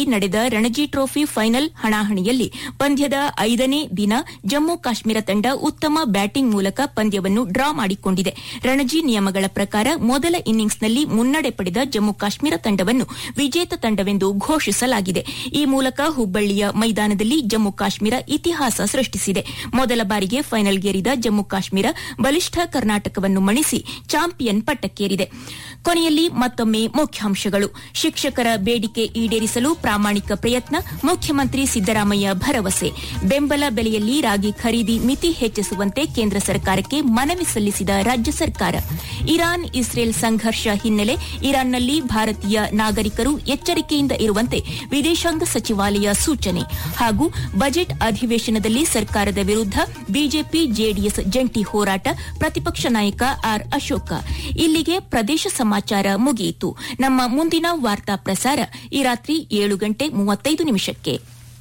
ನವದೆಹಲಿಯಲ್ಲಿ ನಡೆದ Ranji trophy final ಹಣಾಹಣಿಯಲ್ಲಿ ಪಂದ್ಯದ ಐದನೇ ದಿನ ಜಮ್ಮು ಕಾಶ್ಮೀರ ತಂಡ ಉತ್ತಮ ಬ್ಯಾಟಿಂಗ್ ಮೂಲಕ ಪಂದ್ಯವನ್ನು ಡ್ರಾ ಮಾಡಿಕೊಂಡಿದೆ ರಣಜಿ ನಿಯಮಗಳ ಪ್ರಕಾರ ಮೊದಲ ಇನ್ನಿಂಗ್ಸ್ನಲ್ಲಿ ಮುನ್ನಡೆ ಪಡೆದ ಜಮ್ಮು ಕಾಶ್ಮೀರ ತಂಡವನ್ನು ವಿಜೇತ ತಂಡವೆಂದು ಘೋಷಿಸಲಾಗಿದೆ ಈ ಮೂಲಕ ಹುಬ್ಬಳ್ಳಿಯ ಮೈದಾನದಲ್ಲಿ ಜಮ್ಮು ಕಾಶ್ಮೀರ ಇತಿಹಾಸ ಸೃಷ್ಟಿಸಿದೆ ಮೊದಲ ಬಾರಿಗೆ ಫೈನಲ್ಗೇರಿದ ಜಮ್ಮು ಕಾಶ್ಮೀರ ಬಲಿಷ್ಠ ಕರ್ನಾಟಕವನ್ನು ಮಣಿಸಿ ಚಾಂಪಿಯನ್ ಪಟ್ಟಕ್ಕೇರಿದೆ ಕೊನೆಯಲ್ಲಿ ಮತ್ತೊಮ್ಮೆ ಮುಖ್ಯಾಂಶಗಳು ಶಿಕ್ಷಕರ ಬೇಡಿಕೆ ಈಡೇರಿಸಲು ಪ್ರಾಮಾಣಿಕ ಪ್ರಯತ್ನ ಮುಖ್ಯಮಂತ್ರಿ ಸಿದ್ದರಾಮಯ್ಯ ಭರವಸೆ ಬೆಂಬಲ ಬೆಲೆಯಲ್ಲಿ ರಾಗಿ ಖರೀದಿ ಮಿತಿ ಹೆಚ್ಚಿಸುವಂತೆ ಕೇಂದ್ರ ಸರ್ಕಾರಕ್ಕೆ ಮನವಿ ಸಲ್ಲಿಸಿದ ರಾಜ್ಯ ಸರ್ಕಾರ ಇರಾನ್ ಇಸ್ರೇಲ್ ಸಂಘರ್ಷ ಹಿನ್ನೆಲೆ ಇರಾನ್ನಲ್ಲಿ ಭಾರತೀಯ ನಾಗರಿಕರು ಎಚ್ಚರಿಕೆಯಿಂದ ಇರುವಂತೆ ವಿದೇಶಾಂಗ ಸಚಿವಾಲಯ ಸೂಚನೆ ಹಾಗೂ ಬಜೆಟ್ ಅಧಿವೇಶನದಲ್ಲಿ ಸರ್ಕಾರದ ವಿರುದ್ಧ ಬಿಜೆಪಿ ಜೆಡಿಎಸ್ ಜಂಟಿ ಹೋರಾಟ ಪ್ರತಿಪಕ್ಷ ನಾಯಕ ಆರ್ ಅಶೋಕ ಇಲ್ಲಿಗೆ ಪ್ರದೇಶ ಸಮಾಚಾರ ಮುಗಿಯಿತು ನಮ್ಮ ಮುಂದಿನ ವಾರ್ತಾ ಪ್ರಸಾರ ಈ ರಾತ್ರಿ ಏಳು ಗಂಟೆ ಮೂವತ್ತೈದು ನಿಮಿಷಕ್ಕೆ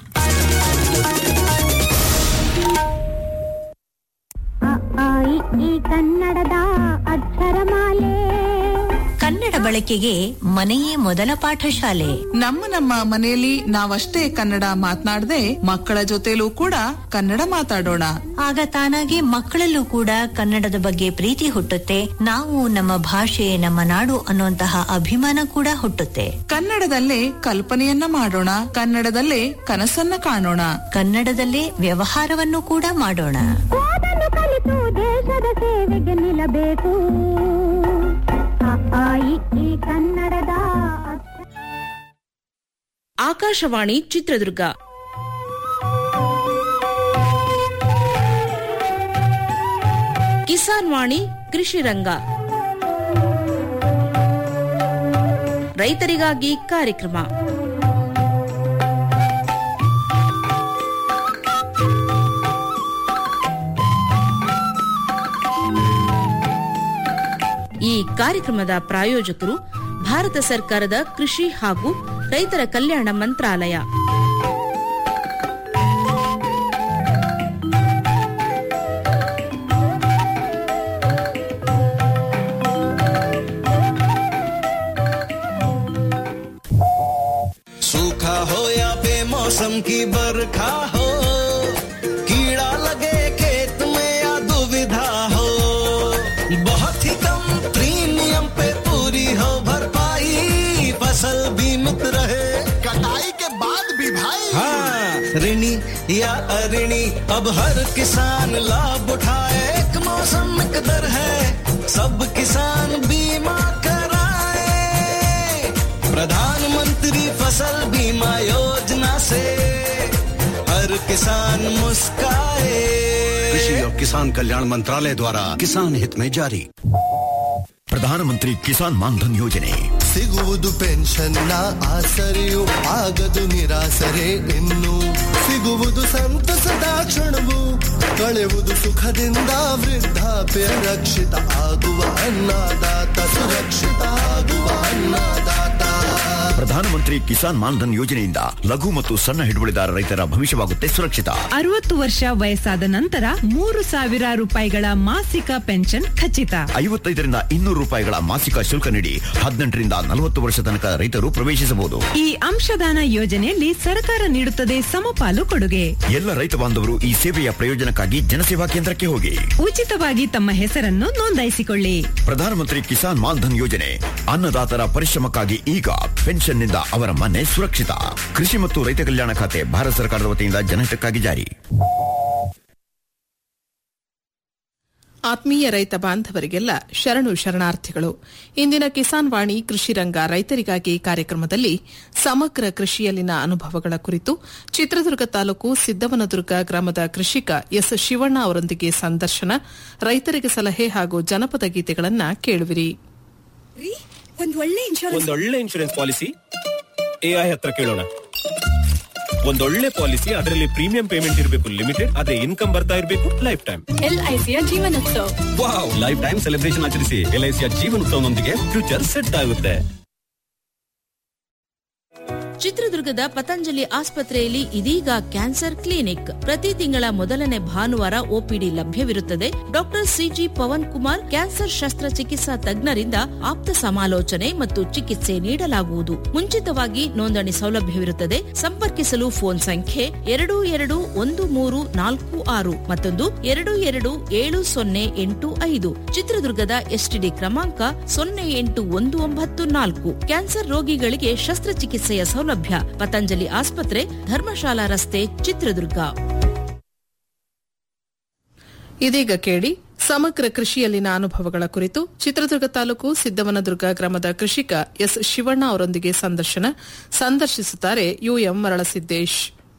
ಅ, ಆ, ಇ, ಈ ಕನ್ನಡದ ಅಕ್ಷರಮಾಲೆ ಕನ್ನಡ ಬಳಕೆಗೆ ಮನೆಯೇ ಮೊದಲ ಪಾಠಶಾಲೆ ನಮ್ಮ ನಮ್ಮ ಮನೆಯಲ್ಲಿ ನಾವಷ್ಟೇ ಕನ್ನಡ ಮಾತನಾಡದೆ ಮಕ್ಕಳ ಜೊತೆಲೂ ಕೂಡ ಕನ್ನಡ ಮಾತಾಡೋಣ ಆಗ ತಾನಾಗೆ ಮಕ್ಕಳಲ್ಲೂ ಕೂಡ ಕನ್ನಡದ ಬಗ್ಗೆ ಪ್ರೀತಿ ಹುಟ್ಟುತ್ತೆ ನಾವು ನಮ್ಮ ಭಾಷೆ ನಮ್ಮ ನಾಡು ಅನ್ನುವಂತಹ ಅಭಿಮಾನ ಕೂಡ ಹುಟ್ಟುತ್ತೆ ಕನ್ನಡದಲ್ಲೇ ಕಲ್ಪನೆಯನ್ನ ಮಾಡೋಣ ಕನ್ನಡದಲ್ಲೇ ಕನಸನ್ನ ಕಾಣೋಣ ಕನ್ನಡದಲ್ಲೇ ವ್ಯವಹಾರವನ್ನು ಕೂಡ ಮಾಡೋಣ ಓದನ್ನು ಕಲಿತು ದೇಶದ ಸೇವೆಗೆ ನಿಲ್ಲಬೇಕು ಅ, ಆ, ಇ, ಈ ಕನ್ನಡದ ಅಕ್ಷರ ಆಕಾಶವಾಣಿ ಚಿತ್ರದುರ್ಗ ಕಿಸಾನ್ ವಾಣಿ ಕೃಷಿ ರಂಗ ರೈತರಿಗಾಗಿ ಕಾರ್ಯಕ್ರಮ ಈ ಕಾರ್ಯಕ್ರಮದ ಪ್ರಾಯೋಜಕರು ಭಾರತ ಸರ್ಕಾರದ ಕೃಷಿ ಹಾಗೂ ರೈತರ ಕಲ್ಯಾಣ ಮಂತ್ರಾಲಯ सूखा हो या बेमौसम की बरखा हो कीड़ा लगे खेत में या दुविधा हो बहुत ही कम प्रीमियम पे पूरी हो भरपाई फसल बीमित रहे कटाई के बाद भी भाई हाँ ऋणी या अऋणी अब हर किसान लाभ उठाए एक मौसम एक दर है सब किसान बीमा कराए प्रधानमंत्री फसल बीमा योजना से हर किसान मुस्काए कृषि और किसान कल्याण मंत्रालय द्वारा किसान हित में जारी ಪ್ರಧಾನಮಂತ್ರಿ ಕಿಸಾನ್ ಮಾನ್ಧನ್ ಯೋಜನೆ ಸಿಗುವುದು ಪೆನ್ಷನ್ನ ಆಸರೆಯು ಆಗದು ನಿರಾಸರೆ ಇನ್ನು ಸಿಗುವುದು ಸಂತಸದ ಕ್ಷಣವು ಕಳೆಯುವುದು ಸುಖದಿಂದ ವೃದ್ಧಾಪ್ಯ ರಕ್ಷಿತ ಆಗುವ ಅನ್ನದಾತ ಸುರಕ್ಷಿತ ಆಗುವ ಅನ್ನದಾತ ಪ್ರಧಾನಮಂತ್ರಿ ಕಿಸಾನ್ ಮಾನ್ಧನ್ ಯೋಜನೆಯಿಂದ ಲಘು ಮತ್ತು ಸಣ್ಣ ಹಿಡುವಳಿದಾರ ರೈತರ ಭವಿಷ್ಯವಾಗುತ್ತೆ ಸುರಕ್ಷಿತ ಅರವತ್ತು ವರ್ಷ ವಯಸ್ಸಾದ ನಂತರ ಮೂರು ಸಾವಿರ ರೂಪಾಯಿಗಳ ಮಾಸಿಕ ಪೆನ್ಷನ್ ಖಚಿತ ಐವತ್ತೈದರಿಂದ ಇನ್ನೂರು ರೂಪಾಯಿಗಳ ಮಾಸಿಕ ಶುಲ್ಕ ನೀಡಿ ಹದಿನೆಂಟರಿಂದ ನಲವತ್ತು ವರ್ಷ ತನಕ ರೈತರು ಪ್ರವೇಶಿಸಬಹುದು ಈ ಅಂಶದಾನ ಯೋಜನೆಯಲ್ಲಿ ಸರ್ಕಾರ ನೀಡುತ್ತದೆ ಸಮಪಾಲು ಕೊಡುಗೆ ಎಲ್ಲ ರೈತ ಬಾಂಧವರು ಈ ಸೇವೆಯ ಪ್ರಯೋಜನಕ್ಕಾಗಿ ಜನಸೇವಾ ಕೇಂದ್ರಕ್ಕೆ ಹೋಗಿ ಉಚಿತವಾಗಿ ತಮ್ಮ ಹೆಸರನ್ನು ನೋಂದಾಯಿಸಿಕೊಳ್ಳಿ ಪ್ರಧಾನಮಂತ್ರಿ ಕಿಸಾನ್ ಮಾನ್ಧನ್ ಯೋಜನೆ ಅನ್ನದಾತರ ಪರಿಶ್ರಮಕ್ಕಾಗಿ ಈಗ ಪೆನ್ಷನ್ನಿಂದ ಅವರ ಮನೆ ಸುರಕ್ಷಿತ ಕೃಷಿ ಮತ್ತು ರೈತ ಕಲ್ಯಾಣ ಖಾತೆ ಭಾರತ ಸರ್ಕಾರದ ವತಿಯಿಂದ ಜನಹಿತಕ್ಕಾಗಿ ಜಾರಿ ಆತ್ಮೀಯ ರೈತ ಬಾಂಧವರಿಗೆಲ್ಲ ಶರಣು ಶರಣಾರ್ಥಿಗಳು ಇಂದಿನ ಕಿಸಾನ್ ವಾಣಿ ಕೃಷಿ ರಂಗ ರೈತರಿಗಾಗಿ ಕಾರ್ಯಕ್ರಮದಲ್ಲಿ ಸಮಗ್ರ ಕೃಷಿಯಲ್ಲಿನ ಅನುಭವಗಳ ಕುರಿತು ಚಿತ್ರದುರ್ಗ ತಾಲೂಕು ಸಿದ್ದವನದುರ್ಗ ಗ್ರಾಮದ ಕೃಷಿಕ ಎಸ್ ಶಿವಣ್ಣ ಅವರೊಂದಿಗೆ ಸಂದರ್ಶನ ರೈತರಿಗೆ ಸಲಹೆ ಹಾಗೂ ಜನಪದ ಗೀತೆಗಳನ್ನ ಕೇಳುವಿರಿ ಒಂದ್ ಒಳ್ಳೆ ಇನ್ಶೂರೆನ್ಸ್ ಒಂದೊಳ್ಳೆ ಇನ್ಶೂರೆನ್ಸ್ ಪಾಲಿಸಿ ಎಐ ಹತ್ರ ಕೇಳೋಣ ಒಂದೊಳ್ಳೆ ಪಾಲಿಸಿ ಅದರಲ್ಲಿ ಪ್ರೀಮಿಯಂ ಪೇಮೆಂಟ್ ಇರಬೇಕು ಲಿಮಿಟೆಡ್ ಅದೇ ಇನ್ಕಮ್ ಬರ್ತಾ ಇರಬೇಕು ಲೈಫ್ ಟೈಮ್ ಎಲ್ಐಸಿಯ Jeevanotsava wow life time celebration ಆಚರಿಸಿ ಎಲ್ಐಸಿಯ ಜೀವನೋತ್ಸವನೊಂದಿಗೆ ಫ್ಯೂಚರ್ ಸೆಟ್ ಆಗುತ್ತೆ ಚಿತ್ರದುರ್ಗದ ಪತಂಜಲಿ ಆಸ್ಪತ್ರೆಯಲ್ಲಿ ಇದೀಗ ಕ್ಯಾನ್ಸರ್ ಕ್ಲಿನಿಕ್ ಪ್ರತಿ ತಿಂಗಳ ಮೊದಲನೇ ಭಾನುವಾರ ಒಪಿಡಿ ಲಭ್ಯವಿರುತ್ತದೆ doctor CG Pavan Kumar cancer ಶಸ್ತ್ರಚಿಕಿತ್ಸಾ ತಜ್ಞರಿಂದ ಆಪ್ತ ಸಮಾಲೋಚನೆ ಮತ್ತು ಚಿಕಿತ್ಸೆ ನೀಡಲಾಗುವುದು ಮುಂಚಿತವಾಗಿ ನೋಂದಣಿ ಸೌಲಭ್ಯವಿರುತ್ತದೆ ಸಂಪರ್ಕಿಸಲು ಫೋನ್ ಸಂಖ್ಯೆ ಎರಡು ಎರಡು ಒಂದು ಮೂರು ನಾಲ್ಕು ಆರು ಮತ್ತೊಂದು ಎರಡು ಎರಡು ಏಳು ಸೊನ್ನೆ ಎಂಟು ಐದು ಚಿತ್ರದುರ್ಗದ ಎಸ್ಟಿಡಿ ಕ್ರಮಾಂಕ ಸೊನ್ನೆ ಎಂಟು ಒಂದು ಒಂಬತ್ತು ನಾಲ್ಕು ಕ್ಯಾನ್ಸರ್ ರೋಗಿಗಳಿಗೆ ಶಸ್ತ್ರಚಿಕಿತ್ಸೆಯ ಸೌಲಭ್ಯ ಪತಂಜಲಿ ಆಸ್ಪತ್ರೆ ಧರ್ಮಶಾಲಾ ರಸ್ತೆ ಚಿತ್ರದುರ್ಗ ಇದೀಗ ಕೇಳಿ ಸಮಗ್ರ ಕೃಷಿಯಲ್ಲಿನ ಅನುಭವಗಳ ಕುರಿತು ಚಿತ್ರದುರ್ಗ ತಾಲೂಕು ಸಿದ್ದವನದುರ್ಗ ಗ್ರಾಮದ ಕೃಷಿಕ ಎಸ್ ಶಿವಣ್ಣ ಅವರೊಂದಿಗೆ ಸಂದರ್ಶನ ಸಂದರ್ಶಿಸುತ್ತಾರೆ ಯುಎಂ ಮರಳಸಿದ್ದೇಶ್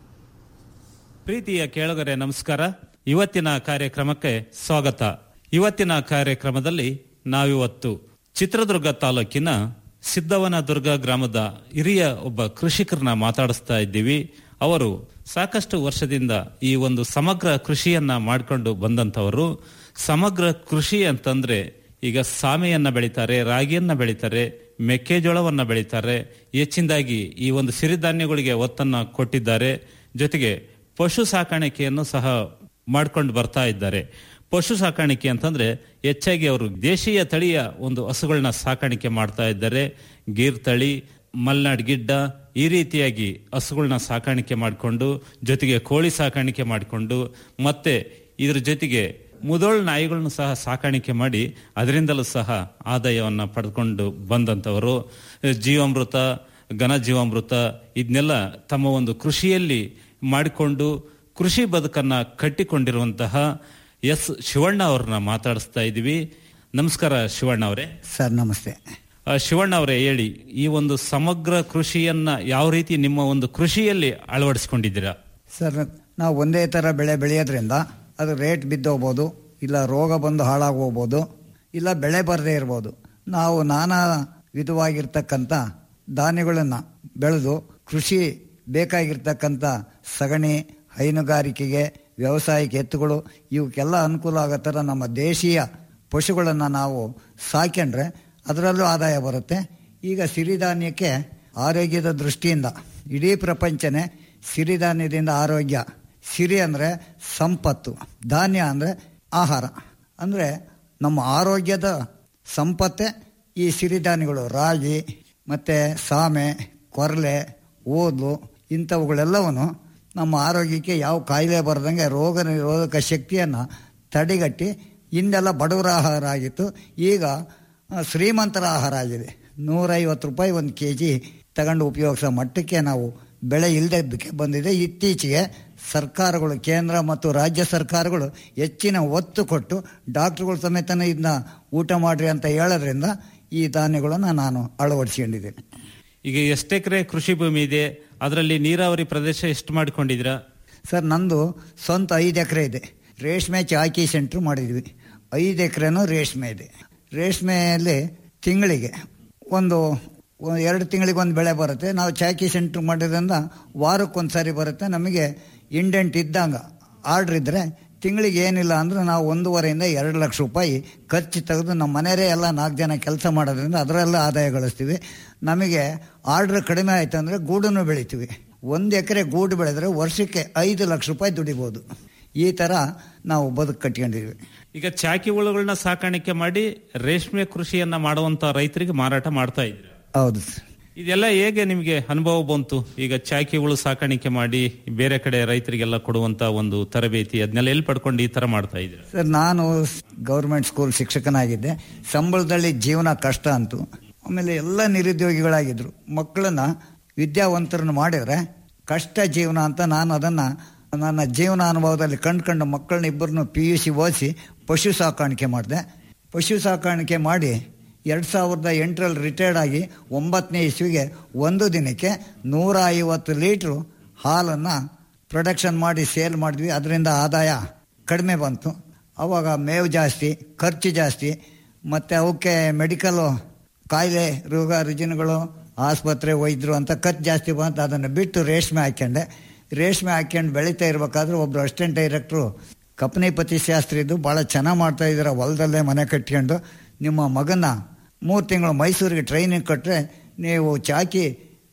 ಪ್ರೀತಿಯ ಕೇಳುಗರೆ ನಮಸ್ಕಾರ ಇವತ್ತಿನ ಕಾರ್ಯಕ್ರಮಕ್ಕೆ ಸ್ವಾಗತ ಇವತ್ತಿನ ಕಾರ್ಯಕ್ರಮದಲ್ಲಿ ನಾವಿವತ್ತು ಚಿತ್ರದುರ್ಗ ತಾಲೂಕಿನ ಸಿದ್ದವನದುರ್ಗ ಗ್ರಾಮದ ಹಿರಿಯ ಒಬ್ಬ ಕೃಷಿಕರನ್ನ ಮಾತಾಡಿಸ್ತಾ ಇದ್ದೀವಿ ಅವರು ಸಾಕಷ್ಟು ವರ್ಷದಿಂದ ಈ ಒಂದು ಸಮಗ್ರ ಕೃಷಿಯನ್ನ ಮಾಡಿಕೊಂಡು ಬಂದಂತವರು ಸಮಗ್ರ ಕೃಷಿ ಅಂತಂದ್ರೆ ಈಗ ಸಾಮೆಯನ್ನ ಬೆಳಿತಾರೆ ರಾಗಿಯನ್ನ ಬೆಳಿತಾರೆ ಮೆಕ್ಕೆಜೋಳವನ್ನ ಬೆಳಿತಾರೆ ಹೆಚ್ಚಿನದಾಗಿ ಈ ಒಂದು ಸಿರಿಧಾನ್ಯಗಳಿಗೆ ಒತ್ತನ್ನ ಕೊಟ್ಟಿದ್ದಾರೆ ಜೊತೆಗೆ ಪಶು ಸಾಕಾಣಿಕೆಯನ್ನು ಸಹ ಮಾಡ್ಕೊಂಡು ಬರ್ತಾ ಇದ್ದಾರೆ ಪಶು ಸಾಕಾಣಿಕೆ ಅಂತಂದ್ರೆ ಹೆಚ್ಚಾಗಿ ಅವರು ದೇಶೀಯ ತಳಿಯ ಒಂದು ಹಸುಗಳನ್ನ ಸಾಕಾಣಿಕೆ ಮಾಡ್ತಾ ಇದ್ದಾರೆ ಗೀರ್ ತಳಿ ಮಲ್ನಾಡ್ ಗಿಡ್ಡ ಈ ರೀತಿಯಾಗಿ ಹಸುಗಳನ್ನ ಸಾಕಾಣಿಕೆ ಮಾಡಿಕೊಂಡು ಜೊತೆಗೆ ಕೋಳಿ ಸಾಕಾಣಿಕೆ ಮಾಡಿಕೊಂಡು ಮತ್ತೆ ಇದ್ರ ಜೊತೆಗೆ ಮುದೋಳ್ ನಾಯಿಗಳನ್ನು ಸಹ ಸಾಕಾಣಿಕೆ ಮಾಡಿ ಅದರಿಂದಲೂ ಸಹ ಆದಾಯವನ್ನ ಪಡೆದುಕೊಂಡು ಬಂದಂತವರು ಜೀವಾಮೃತ ಘನ ಜೀವಾಮೃತ ಇದನ್ನೆಲ್ಲ ತಮ್ಮ ಒಂದು ಕೃಷಿಯಲ್ಲಿ ಮಾಡಿಕೊಂಡು ಕೃಷಿ ಬದುಕನ್ನ ಕಟ್ಟಿಕೊಂಡಿರುವಂತಹ ಎಸ್ ಶಿವಣ್ಣ ಅವ್ರನ್ನ ಮಾತಾಡಿಸ್ತಾ ಇದ್ದೀವಿ ನಮಸ್ಕಾರ ಶಿವಣ್ಣ ಅವರೇ ಸರ್ ನಮಸ್ತೆ ಆ, ಶಿವಣ್ಣ ಅವರೇ ಹೇಳಿ ಈ ಒಂದು ಸಮಗ್ರ ಕೃಷಿಯನ್ನ ಯಾವ ರೀತಿ ನಿಮ್ಮ ಒಂದು ಕೃಷಿಯಲ್ಲಿ ಅಳವಡಿಸಿಕೊಂಡಿದ್ದೀರಾ ಸರ್ ನಾವು ಒಂದೇ ಥರ ಬೆಳೆ ಬೆಳೆಯೋದ್ರಿಂದ ಅದು ರೇಟ್ ಬಿದ್ದೋಗ್ಬೋದು ಇಲ್ಲ ರೋಗ ಬಂದು ಹಾಳಾಗೋಗ್ಬೋದು ಇಲ್ಲ ಬೆಳೆ ಬರದೇ ಇರ್ಬೋದು ನಾವು ನಾನಾ ವಿಧವಾಗಿರ್ತಕ್ಕಂಥ ಧಾನ್ಯಗಳನ್ನು ಬೆಳೆದು ಕೃಷಿ ಬೇಕಾಗಿರ್ತಕ್ಕಂಥ ಸಗಣಿ ಹೈನುಗಾರಿಕೆಗೆ ವ್ಯವಸಾಯಕ್ಕೆ ಎತ್ತುಗಳು ಇವಕ್ಕೆಲ್ಲ ಅನುಕೂಲ ಆಗೋ ಥರ ನಮ್ಮ ದೇಶೀಯ ಪಶುಗಳನ್ನು ನಾವು ಸಾಕ್ಯಂಡ್ರೆ ಅದರಲ್ಲೂ ಆದಾಯ ಬರುತ್ತೆ ಈಗ ಸಿರಿಧಾನ್ಯಕ್ಕೆ ಆರೋಗ್ಯದ ದೃಷ್ಟಿಯಿಂದ ಇಡೀ ಪ್ರಪಂಚನೇ ಸಿರಿಧಾನ್ಯದಿಂದ ಆರೋಗ್ಯ ಸಿರಿ ಅಂದರೆ ಸಂಪತ್ತು ಧಾನ್ಯ ಅಂದರೆ ಆಹಾರ ಅಂದರೆ ನಮ್ಮ ಆರೋಗ್ಯದ ಸಂಪತ್ತೇ ಈ ಸಿರಿಧಾನ್ಯಗಳು ರಾಗಿ ಮತ್ತು ಸಾಮೆ ಕೊರಲೆ ಓದ್ಲು ಇಂಥವುಗಳೆಲ್ಲವನ್ನು ನಮ್ಮ ಆರೋಗ್ಯಕ್ಕೆ ಯಾವ ಕಾಯಿಲೆ ಬರದಂಗೆ ರೋಗ ನಿರೋಧಕ ಶಕ್ತಿಯನ್ನು ತಡೆಗಟ್ಟಿ ಹಿಂದೆಲ್ಲ ಬಡವರ ಆಹಾರ ಆಗಿತ್ತು ಈಗ ಆ, ಶ್ರೀಮಂತರ ಆಹಾರ ಆಗಿದೆ ನೂರೈವತ್ತು ರೂಪಾಯಿ ಒಂದು ಕೆ ಜಿ ತಗೊಂಡು ಉಪಯೋಗಿಸೋ ಮಟ್ಟಕ್ಕೆ ನಾವು ಬೆಳೆ ಇಲ್ಲದಕ್ಕೆ ಬಂದಿದೆ ಇತ್ತೀಚೆಗೆ ಸರ್ಕಾರಗಳು ಕೇಂದ್ರ ಮತ್ತು ರಾಜ್ಯ ಸರ್ಕಾರಗಳು ಹೆಚ್ಚಿನ ಒತ್ತು ಕೊಟ್ಟು ಡಾಕ್ಟ್ರುಗಳು ಸಮೇತನೇ ಇದನ್ನ ಊಟ ಮಾಡ್ರಿ ಅಂತ ಹೇಳೋದ್ರಿಂದ ಈ ಧಾನ್ಯಗಳನ್ನು ನಾನು ಅಳವಡಿಸ್ಕೊಂಡಿದ್ದೀನಿ ಈಗ ಎಷ್ಟು ಎಕರೆ ಕೃಷಿ ಭೂಮಿ ಇದೆ ಅದರಲ್ಲಿ ನೀರಾವರಿ ಪ್ರದೇಶ ಎಷ್ಟು ಮಾಡಿಕೊಂಡಿದ್ದೀರಾ ಸರ್ ನಂದು ಸ್ವಂತ ಐದು ಎಕರೆ ಇದೆ ರೇಷ್ಮೆ ಚಾಕಿ ಸೆಂಟ್ರ್ ಮಾಡಿದ್ವಿ ಐದು ಎಕರೆನೂ ರೇಷ್ಮೆ ಇದೆ ರೇಷ್ಮೆಯಲ್ಲಿ ತಿಂಗಳಿಗೆ ಒಂದು ಒಂದು ಎರಡು ತಿಂಗಳಿಗೆ ಒಂದು ಬೆಳೆ ಬರುತ್ತೆ ನಾವು ಚಾಕಿ ಸೆಂಟ್ರ್ ಮಾಡಿದ್ರಿಂದ ವಾರಕ್ಕೊಂದು ಸಾರಿ ಬರುತ್ತೆ ನಮಗೆ ಇಂಡೆಂಟ್ ಇದ್ದಂಗೆ ಆರ್ಡ್ರ್ ಇದ್ದರೆ ತಿಂಗಳಿಗೆ ಏನಿಲ್ಲ ಅಂದ್ರೆ ನಾವು ಒಂದೂವರೆಯಿಂದ ಎರಡು ಲಕ್ಷ ರೂಪಾಯಿ ಖರ್ಚು ತೆಗೆದು ನಮ್ಮ ಮನೆಯವರೇ ಎಲ್ಲ ನಾಲ್ಕು ಜನ ಕೆಲಸ ಮಾಡೋದ್ರಿಂದ ಅದರಲ್ಲ ಆದಾಯ ಗಳಿಸ್ತೀವಿ ನಮಗೆ ಆರ್ಡ್ರ್ ಕಡಿಮೆ ಆಯ್ತು ಅಂದರೆ ಗೂಡನ್ನು ಬೆಳಿತೀವಿ ಒಂದು ಎಕರೆ ಗೂಡು ಬೆಳೆದ್ರೆ ವರ್ಷಕ್ಕೆ ಐದು ಲಕ್ಷ ರೂಪಾಯಿ ದುಡಿಬೋದು ಈ ಥರ ನಾವು ಬದುಕು ಕಟ್ಕೊಂಡಿದ್ವಿ ಈಗ ಚಾಕಿ ಹುಳುಗಳನ್ನ ಸಾಕಾಣಿಕೆ ಮಾಡಿ ರೇಷ್ಮೆ ಕೃಷಿಯನ್ನ ಮಾಡುವಂತ ರೈತರಿಗೆ ಮಾರಾಟ ಮಾಡ್ತಾ ಇದ್ದೀರಾ ಹೌದು ಇದೆಲ್ಲ ಹೇಗೆ ನಿಮಗೆ ಅನುಭವ ಬಂತು ಈಗ ಚಾಕಿ ಹುಳು ಸಾಕಾಣಿಕೆ ಮಾಡಿ ಬೇರೆ ಕಡೆ ರೈತರಿಗೆಲ್ಲ ಕೊಡುವಂತ ಒಂದು ತರಬೇತಿ ಅದನ್ನೆಲ್ಲ ಎಲ್ಲಿ ಪಡ್ಕೊಂಡು ಈ ತರ ಮಾಡ್ತಾ ಇದ್ದೀರಾ ಸರ್ ನಾನು ಗೌರ್ಮೆಂಟ್ ಸ್ಕೂಲ್ ಶಿಕ್ಷಕನಾಗಿದ್ದೆ ಸಂಬಳದಲ್ಲಿ ಜೀವನ ಕಷ್ಟ ಅಂತು ಆಮೇಲೆ ಎಲ್ಲ ನಿರುದ್ಯೋಗಿಗಳಾಗಿದ್ರು ಮಕ್ಕಳನ್ನ ವಿದ್ಯಾವಂತರನ್ನು ಮಾಡಿದ್ರೆ ಕಷ್ಟ ಜೀವನ ಅಂತ ನಾನು ಅದನ್ನು ನನ್ನ ಜೀವನ ಅನುಭವದಲ್ಲಿ ಕಂಡ್ಕೊಂಡು ಮಕ್ಕಳನ್ನ ಇಬ್ಬರನ್ನು ಪಿ ಯು ಸಿ ಓದಿಸಿ ಪಶು ಸಾಕಾಣಿಕೆ ಮಾಡಿದೆ ಪಶು ಸಾಕಾಣಿಕೆ ಮಾಡಿ ಎರಡು ಸಾವಿರದ ಎಂಟರಲ್ಲಿ ರಿಟೈರ್ಡ್ ಆಗಿ ಒಂಬತ್ತನೇ ಇಸ್ವಿಗೆ ಒಂದು ದಿನಕ್ಕೆ ನೂರ ಐವತ್ತು ಲೀಟ್ರು ಹಾಲನ್ನು ಪ್ರೊಡಕ್ಷನ್ ಮಾಡಿ ಸೇಲ್ ಮಾಡಿದ್ವಿ ಅದರಿಂದ ಆದಾಯ ಕಡಿಮೆ ಬಂತು ಆವಾಗ ಮೇವು ಜಾಸ್ತಿ ಖರ್ಚು ಜಾಸ್ತಿ ಮತ್ತು ಅವಕ್ಕೆ ಮೆಡಿಕಲ್ಲು ಕಾಯಿಲೆ ರೋಗ ರುಜಿನಗಳು ಆಸ್ಪತ್ರೆ ವೈದ್ಯರು ಅಂತ ಖರ್ಚು ಜಾಸ್ತಿ ಬಂತು ಅದನ್ನು ಬಿಟ್ಟು ರೇಷ್ಮೆ ಹಾಕ್ಯಂಡೆ ರೇಷ್ಮೆ ಹಾಕ್ಯಂಡು ಬೆಳೀತಾ ಇರಬೇಕಾದ್ರೆ ಒಬ್ಬರು ಅಸಿಸ್ಟೆಂಟ್ ಡೈರೆಕ್ಟ್ರು ಕಪನಿಪತಿ ಶಾಸ್ತ್ರಿ ಇದ್ದು ಭಾಳ ಚೆನ್ನಾಗಿ ಮಾಡ್ತಾ ಇದ್ದೀರ ಹೊಲದಲ್ಲೇ ಮನೆ ಕಟ್ಕೊಂಡು ನಿಮ್ಮ ಮಗನ ಮೂರು ತಿಂಗಳು ಮೈಸೂರಿಗೆ ಟ್ರೈನಿಂಗ್ ಕೊಟ್ಟರೆ ನೀವು ಚಾಕಿ